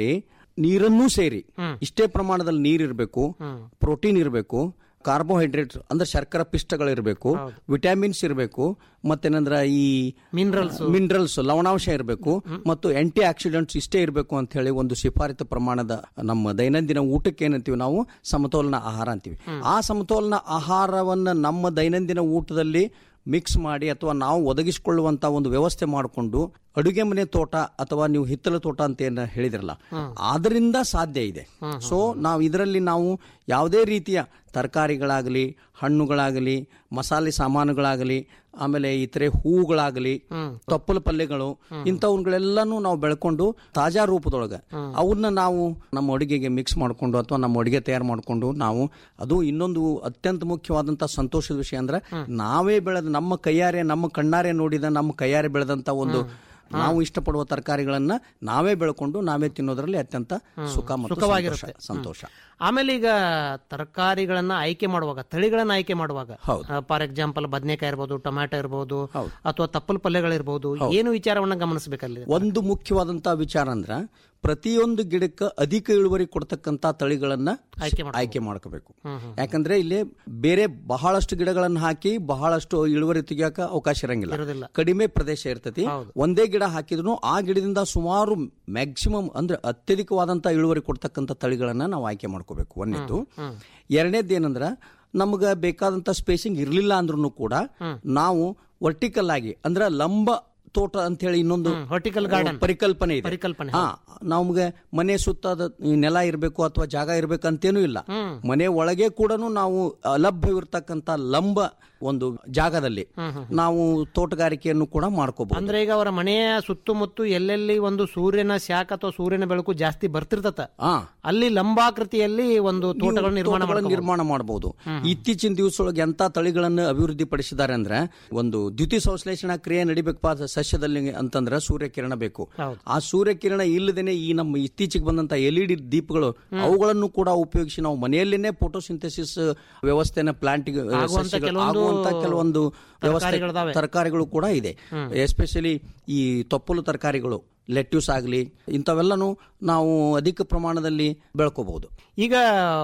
ನೀರನ್ನೂ ಸೇರಿ ಇಷ್ಟೇ ಪ್ರಮಾಣದಲ್ಲಿ ನೀರ್ ಇರಬೇಕು ಪ್ರೋಟೀನ್ ಇರಬೇಕು ಕಾರ್ಬೋಹೈಡ್ರೇಟ್ ಅಂದ್ರೆ ಶರ್ಕರ ಪಿಷ್ಟಗಳಿರಬೇಕು ವಿಟಮಿನ್ಸ್ ಇರಬೇಕು ಮತ್ತೇನಂದ್ರ ಈ ಮಿನರಲ್ಸ್ ಮಿನರಲ್ಸ್ ಲವಣಾಂಶ ಇರಬೇಕು ಮತ್ತು ಆಂಟಿ ಆಕ್ಸಿಡೆಂಟ್ಸ್ ಇಷ್ಟೇ ಇರಬೇಕು ಅಂತ ಹೇಳಿ ಒಂದು ಶಿಫಾರಿತ ಪ್ರಮಾಣದ ನಮ್ಮ ದೈನಂದಿನ ಊಟಕ್ಕೆ ಏನಂತೀವಿ ನಾವು ಸಮತೋಲನ ಆಹಾರ ಅಂತೀವಿ ಆ ಸಮತೋಲನ ಆಹಾರವನ್ನ ನಮ್ಮ ದೈನಂದಿನ ಊಟದಲ್ಲಿ ಮಿಕ್ಸ್ ಮಾಡಿ ಅಥವಾ ನಾವು ಒದಗಿಸಿಕೊಳ್ಳುವಂತ ಒಂದು ವ್ಯವಸ್ಥೆ ಮಾಡಿಕೊಂಡು ಅಡುಗೆ ಮನೆ ತೋಟ ಅಥವಾ ನೀವು ಹಿತ್ತಲ ತೋಟ ಅಂತ ಏನ ಹೇಳಿದ್ರಲ್ಲ ಅದರಿಂದ ಸಾಧ್ಯ ಇದೆ ಸೊ ನಾವು ಇದರಲ್ಲಿ ನಾವು ಯಾವುದೇ ರೀತಿಯ ತರಕಾರಿಗಳಾಗಲಿ ಹಣ್ಣುಗಳಾಗಲಿ ಮಸಾಲೆ ಸಾಮಾನುಗಳಾಗಲಿ ಆಮೇಲೆ ಇತರೆ ಹೂಗಳಾಗಲಿ ತೊಪ್ಪಲ ಪಲ್ಯಗಳು ಇಂಥವುಗಳೆಲ್ಲಾನು ನಾವು ಬೆಳ್ಕೊಂಡು ತಾಜಾ ರೂಪದೊಳಗೆ ಅವನ್ನ ನಾವು ನಮ್ಮ ಅಡುಗೆಗೆ ಮಿಕ್ಸ್ ಮಾಡಿಕೊಂಡು ಅಥವಾ ನಮ್ಮ ಅಡುಗೆ ತಯಾರು ಮಾಡಿಕೊಂಡು ನಾವು ಅದು ಇನ್ನೊಂದು ಅತ್ಯಂತ ಮುಖ್ಯವಾದಂತ ಸಂತೋಷದ ವಿಷಯ ಅಂದ್ರೆ ನಾವೇ ಬೆಳೆದ ನಮ್ಮ ಕೈಯಾರೆ ನಮ್ಮ ಕಣ್ಣಾರೆ ನೋಡಿದ ನಮ್ಮ ಕೈಯಾರೆ ಬೆಳೆದಂತ ಒಂದು ನಾವು ಇಷ್ಟಪಡುವ ತರಕಾರಿಗಳನ್ನ ನಾವೇ ಬೆಳ್ಕೊಂಡು ನಾವೇ ತಿನ್ನೋದ್ರಲ್ಲಿ ಅತ್ಯಂತ ಸುಖ ಮತ್ತು ಸುಖವಾಗಿರುತ್ತೆ. ಸಂತೋಷ- ಸಂತೋಷ ಆಮೇಲೆ ಈಗ ತರಕಾರಿಗಳನ್ನ ಆಯ್ಕೆ ಮಾಡುವಾಗ ತಳಿಗಳನ್ನ ಆಯ್ಕೆ ಮಾಡುವಾಗ ಹೌದು. ಫಾರ್ ಎಕ್ಸಾಂಪಲ್ ಬದನೆಕಾಯಿ ಇರ್ಬೋದು ಟೊಮ್ಯಾಟೊ ಇರ್ಬೋದು ಅಥವಾ ತಪ್ಪಲ್ ಪಲ್ಯಗಳಿರ್ಬೋದು ಏನು ವಿಚಾರವನ್ನ ಗಮನಿಸಬೇಕಲ್ಲಿ ಒಂದು ಮುಖ್ಯವಾದಂತ ವಿಚಾರ ಅಂದ್ರ ಪ್ರತಿಯೊಂದು ಗಿಡಕ್ಕೆ ಅಧಿಕ ಇಳುವರಿ ಕೊಡ್ತಕ್ಕಂತ ತಳಿಗಳನ್ನ ಆಯ್ಕೆ ಆಯ್ಕೆ ಮಾಡ್ಕೋಬೇಕು ಯಾಕಂದ್ರೆ ಇಲ್ಲಿ ಬೇರೆ ಬಹಳಷ್ಟು ಗಿಡಗಳನ್ನ ಹಾಕಿ ಬಹಳಷ್ಟು ಇಳುವರಿ ತೆಗಿಯಕ ಅವಕಾಶ ಇರೋದಿಲ್ಲ. ಇರಂಗಿಲ್ಲ ಕಡಿಮೆ ಪ್ರದೇಶ ಇರ್ತತಿ ಒಂದೇ ಗಿಡ ಹಾಕಿದ್ರು ಆ ಗಿಡದಿಂದ ಸುಮಾರು ಮ್ಯಾಕ್ಸಿಮಮ್ ಅಂದ್ರೆ ಅತ್ಯಧಿಕವಾದಂತ ಇಳುವರಿ ಕೊಡ್ತಕ್ಕಂತ ತಳಿಗಳನ್ನ ನಾವು ಆಯ್ಕೆ ಮಾಡ್ಕೋಬೇಕು ಒಂದೇದು ಎರಡನೇದ್ದು ಏನಂದ್ರ ನಮ್ಗ ಬೇಕಾದಂತ ಸ್ಪೇಸಿಂಗ್ ಇರ್ಲಿಲ್ಲ ಅಂದ್ರೂ ಕೂಡ ನಾವು ವರ್ಟಿಕಲ್ ಆಗಿ ಅಂದ್ರೆ ಲಂಬ ತೋಟ ಅಂತ ಹೇಳಿ ಇನ್ನೊಂದು vertical garden. ಪರಿಕಲ್ಪನೆ ಇದೆ ಪರಿಕಲ್ಪನೆ, ಹಾ ನಮ್ಗೆ ಮನೆ ಸುತ್ತ ಅದ ಈ ನೆಲ ಇರಬೇಕು ಅಥವಾ ಜಾಗ ಇರಬೇಕು ಅಂತೇನೂ ಇಲ್ಲ ಮನೆ ಒಳಗೆ ಕೂಡ ನಾವು ಲಭ್ಯವಿರ್ತಕ್ಕಂತ ಲಂಬ ಒಂದು ಜಾಗದಲ್ಲಿ ನಾವು ತೋಟಗಾರಿಕೆಯನ್ನು ಕೂಡ ಮಾಡ್ಕೋಬಹುದು ಅಂದ್ರೆ ಈಗ ಅವರ ಮನೆಯ ಸುತ್ತಮುತ್ತ ಎಲ್ಲೆಲ್ಲಿ ಒಂದು ಸೂರ್ಯನ ಶಾಖ ಅಥವಾ ಸೂರ್ಯನ ಬೆಳಕು ಜಾಸ್ತಿ ಬರ್ತಿರ್ತತ ಅಲ್ಲಿ ಲಂಬಾಕೃತಿಯಲ್ಲಿ ಒಂದು ತೋಟಗಳನ್ನು ನಿರ್ಮಾಣ ತೋಟಗಳನ್ನು ಮಾಡ್ಕೋಬಹುದು. ನಿರ್ಮಾಣ ಮಾಡಬಹುದು ಇತ್ತೀಚಿನ ದಿವಸದೊಳಗೆ ಎಂತ ತಳಿಗಳನ್ನು ಅಭಿವೃದ್ಧಿ ಪಡಿಸಿದ್ದಾರೆ ಅಂದ್ರೆ ಒಂದು ದ್ಯುತಿ ಸಂಶ್ಲೇಷಣಾ ಕ್ರಿಯೆ ನಡಿಬೇಕಪ್ಪ ಸಸ್ಯದಲ್ಲಿ ಅಂತಂದ್ರೆ ಸೂರ್ಯಕಿರಣ ಬೇಕು ಆ ಸೂರ್ಯಕಿರಣ ಇಲ್ಲದೇನೆ ಈ ನಮ್ಮ ಇತ್ತೀಚೆಗೆ ಬಂದಂತ ಎಲ್ ಇ ಡಿ ದೀಪಗಳು ಅವುಗಳನ್ನು ಕೂಡ ಉಪಯೋಗಿಸಿ ನಾವು ಮನೆಯಲ್ಲೇನೆ ಫೋಟೋಸಿಂಥೆಸಿಸ್ ವ್ಯವಸ್ಥೆನ ಪ್ಲಾಂಟ್ ಆಗುವಂತ ಕೆಲವೊಂದು ಆಗುವಂತ ಕೆಲವೊಂದು ವ್ಯವಸ್ಥೆ ತರಕಾರಿಗಳಿದಾವೆ. ತರಕಾರಿಗಳು ಕೂಡ ಇದೆ ಎಸ್ಪೆಷಲಿ ಈ ತೊಪ್ಪಲು ತರಕಾರಿಗಳು ಲೆಟ್ಯೂಸ್ ಆಗಲಿ ಇಂಥವೆಲ್ಲನೂ ನಾವು ಅಧಿಕ ಪ್ರಮಾಣದಲ್ಲಿ ಬೆಳ್ಕೋಬಹುದು ಈಗ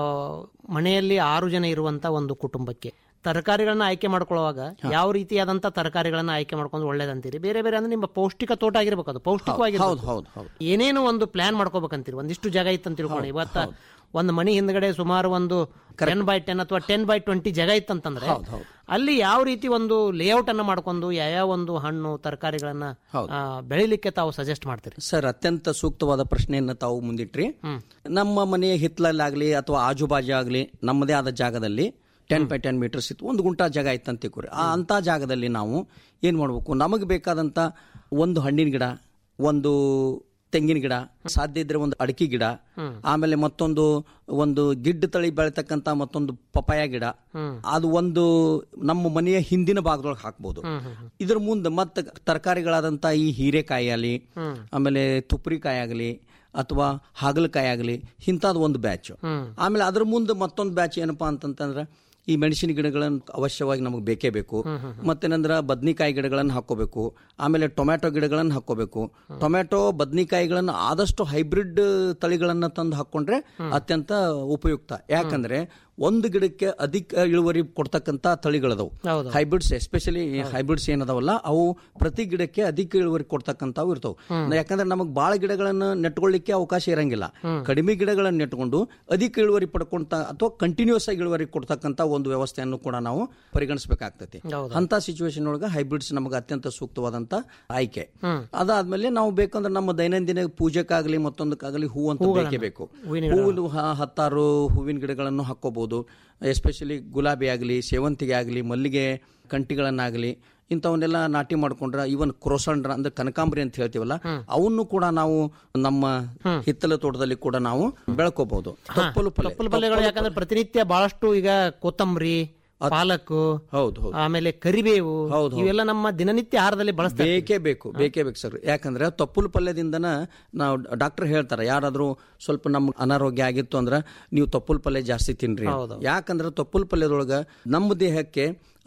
ಮನೆಯಲ್ಲಿ ಆರು ಜನ ಇರುವಂತ ಒಂದು ಕುಟುಂಬಕ್ಕೆ ತರಕಾರಿಗಳನ್ನ ಆಯ್ಕೆ ಮಾಡ್ಕೊಳ್ಳುವಾಗ ಯಾವ ರೀತಿಯಾದಂತ ತರಕಾರಿಗಳನ್ನ ಆಯ್ಕೆ ಮಾಡ್ಕೊಂಡು ಒಳ್ಳೇದಂತೀರಿ ಬೇರೆ ಬೇರೆ ಅಂದ್ರೆ ನಿಮ್ಮ ಪೌಷ್ಟಿಕ ತೋಟ ಆಗಿರ್ಬೇಕು ಅದು ಪೌಷ್ಟಿಕವಾಗಿ ಹೌದು ಹೌದು ಹೌದು ಏನೇನು ಒಂದು ಪ್ಲಾನ್ ಮಾಡ್ಕೋಬೇಕಂತೀರಿ ಒಂದಿಷ್ಟು ಜಾಗ ಇತ್ತಂತ ತಿಳ್ಕೊಂಡು ಇವತ್ತ ಒಂದು ಮನಿ ಹಿಂದ್ಗಡೆ ಸುಮಾರು ಒಂದು ಟೆನ್ ಬೈ ಟೆನ್ ಅಥವಾ ಟೆನ್ ಬೈ ಟ್ವೆಂಟಿ ಜಾಗ ಇತ್ತಂತಂದ್ರೆ ಅಲ್ಲಿ ಯಾವ ರೀತಿ ಒಂದು ಲೇಔಟ್ ಅನ್ನ ಮಾಡ್ಕೊಂಡು ಯಾವ ಒಂದು ಹಣ್ಣು ತರಕಾರಿಗಳನ್ನ ಆ, ಬೆಳಿಲಿಕ್ಕೆ ತಾವು ಸಜೆಸ್ಟ್ ಮಾಡ್ತೀರಿ ಸರ್ ಅತ್ಯಂತ ಸೂಕ್ತವಾದ ಪ್ರಶ್ನೆಯನ್ನ ತಾವು ಮುಂದಿಟ್ರಿ ನಮ್ಮ ಮನೆಯ ಹಿತ್ತಲಲ್ಲಾಗ್ಲಿ ಅಥವಾ ಆಜುಬಾಜು ಆಗಲಿ ನಮ್ಮದೇ ಆದ ಜಾಗದಲ್ಲಿ ಟೆನ್ ಬೈ ಟೆನ್ ಮೀಟರ್ಸ್ ಇತ್ತು ಒಂದು ಗುಂಟ ಜಾಗ ಇತ್ತು ಅಂತ ತಿಳ್ಕೊರಿ ಆ ಅಂತ ಜಾಗದಲ್ಲಿ ನಾವು ಏನ್ ಮಾಡ್ಬೇಕು ನಮಗೆ ಬೇಕಾದಂತ ಒಂದು ಹಣ್ಣಿನ ಗಿಡ ಒಂದು ತೆಂಗಿನ ಗಿಡ ಸಾಧ್ಯ ಇದ್ರೆ ಒಂದು ಅಡಿಕೆ ಗಿಡ ಆಮೇಲೆ ಮತ್ತೊಂದು ಒಂದು ಗಿಡ್ಡ ತಳಿ ಬೆಳತಕ್ಕಂತ ಮತ್ತೊಂದು ಪಪಾಯ ಗಿಡ ಅದು ಒಂದು ನಮ್ಮ ಮನೆಯ ಹಿಂದಿನ ಭಾಗದೊಳಗೆ ಹಾಕ್ಬೋದು ಇದ್ರ ಮುಂದೆ ಮತ್ತೆ ತರಕಾರಿಗಳಾದಂತ ಈ ಹೀರೆಕಾಯಿ ಆಗಲಿ ಆಮೇಲೆ ತುಪ್ರಿಕಾಯಿ ಆಗಲಿ ಅಥವಾ ಹಾಗಲಕಾಯಿ ಆಗಲಿ ಇಂಥದ್ದು ಒಂದು ಬ್ಯಾಚ್ ಆಮೇಲೆ ಅದ್ರ ಮುಂದೆ ಮತ್ತೊಂದು ಬ್ಯಾಚ್ ಏನಪ್ಪಾ ಅಂತಂತಂದ್ರೆ ಈ ಮೆಣಸಿನ ಗಿಡಗಳನ್ನು ಅವಶ್ಯವಾಗಿ ನಮಗೆ ಬೇಕೇ ಬೇಕು ಮತ್ತೇನಂದ್ರೆ ಬದ್ನಿಕಾಯಿ ಗಿಡಗಳನ್ನು ಹಾಕೋಬೇಕು ಆಮೇಲೆ ಟೊಮ್ಯಾಟೊ ಗಿಡಗಳನ್ನು ಹಾಕೋಬೇಕು ಟೊಮ್ಯಾಟೊ ಬದ್ನಿಕಾಯಿಗಳನ್ನು ಆದಷ್ಟು ಹೈಬ್ರಿಡ್ ತಳಿಗಳನ್ನ ತಂದು ಹಾಕೊಂಡ್ರೆ ಅತ್ಯಂತ ಉಪಯುಕ್ತ ಯಾಕಂದ್ರೆ ಒಂದು ಗಿಡಕ್ಕೆ ಅಧಿಕ ಇಳುವರಿ ಕೊಡ್ತಕ್ಕಂತ ತಳಿಗಳದವು ಹೈಬ್ರಿಡ್ಸ್ ಎಸ್ಪೆಷಲಿ ಹೈಬ್ರಿಡ್ಸ್ ಏನದಾವಲ್ಲ ಅವು ಪ್ರತಿ ಗಿಡಕ್ಕೆ ಅಧಿಕ ಇಳುವರಿ ಕೊಡ್ತಕ್ಕಂಥವು ಇರ್ತಾವೆ ಯಾಕಂದ್ರೆ ನಮಗೆ ಬಾಳ ಗಿಡಗಳನ್ನು ನೆಟ್ಕೊಳ್ಳಿಕ್ಕೆ ಅವಕಾಶ ಇರಂಗಿಲ್ಲ ಕಡಿಮೆ ಗಿಡಗಳನ್ನು ನೆಟ್ಕೊಂಡು ಅಧಿಕ ಇಳುವರಿ ಪಡ್ಕೊಂತ ಅಥವಾ ಕಂಟಿನ್ಯೂಸ್ ಆಗಿ ಇಳುವರಿ ಕೊಡ್ತಕ್ಕಂತ ಒಂದು ವ್ಯವಸ್ಥೆಯನ್ನು ಕೂಡ ನಾವು ಪರಿಗಣಿಸಬೇಕಾಗ್ತತಿ ಅಂತ ಸಿಚುವೇಶನ್ ಒಳಗೆ ಹೈಬ್ರಿಡ್ಸ್ ನಮಗೆ ಅತ್ಯಂತ ಸೂಕ್ತವಾದಂತ ಆಯ್ಕೆ ಅದಾದ್ಮೇಲೆ ನಾವು ಬೇಕಂದ್ರೆ ನಮ್ಮ ದೈನಂದಿನ ಪೂಜೆಗಾಗಲಿ ಮತ್ತೊಂದಕ್ಕಾಗಲಿ ಹೂ ಅಂತ ಬೇಕೇ ಬೇಕು ಹೂವು ಹ- ಹತ್ತಾರು ಹೂವಿನ ಗಿಡಗಳನ್ನು ಹಾಕೋಬಹುದು ಎಸ್ಪೆಷಲಿ ಗುಲಾಬಿ ಆಗಲಿ ಸೇವಂತಿಗೆ ಆಗಲಿ ಮಲ್ಲಿಗೆ ಕಂಟಿಗಳನ್ನಾಗಲಿ ಇಂಥವನ್ನೆಲ್ಲ ನಾಟಿ ಮಾಡ್ಕೊಂಡ್ರೆ ಇವನ್ ಕ್ರೋಸಂಡ್ರ ಅಂದ್ರೆ ಕನಕಾಂಬರಿ ಅಂತ ಹೇಳ್ತೀವಲ್ಲ ಅವನ್ನು ಕೂಡ ನಾವು ನಮ್ಮ ಹಿತ್ತಲ ತೋಟದಲ್ಲಿ ಕೂಡ ನಾವು ಬೆಳ್ಕೋಬಹುದು ತಪ್ಪಲು ಪಲ್ಯ ತಪ್ಪಲು ಪಲ್ಯಗಳು ಯಾಕಂದ್ರೆ ಪ್ರತಿನಿತ್ಯ ಬಹಳಷ್ಟು ಈಗ ಕೊತ್ತಂಬರಿ ಪಾಲಕ್ ಹೌದು ಹೌದು ಆಮೇಲೆ ಕರಿಬೇವು ಹೌದು, ಹೌದು. ಇವೆಲ್ಲ ನಮ್ಮ ದಿನನಿತ್ಯ ಆಹಾರದಲ್ಲಿ ಬಳಸ್ತಾರೆ ಬೇಕೇ ಬೇಕು ಬೇಕೇ ಬೇಕು ಸರ್ ಯಾಕಂದ್ರೆ ತೊಪ್ಪಲು ಪಲ್ಯದಿಂದನ ನಾವು ಡಾಕ್ಟರ್ ಹೇಳ್ತಾರೆ ಯಾರಾದ್ರೂ ಸ್ವಲ್ಪ ನಮ್ಗೆ ಅನಾರೋಗ್ಯ ಆಗಿತ್ತು ಅಂದ್ರೆ ನೀವು ತೊಪ್ಪಲು ಪಲ್ಯ ಜಾಸ್ತಿ ತಿನ್ರಿ ಅಂತ. ಯಾಕಂದ್ರೆ ತೊಪ್ಪಲು ಪಲ್ಯದೊಳಗ ನಮ್ಮ ದೇಹಕ್ಕೆ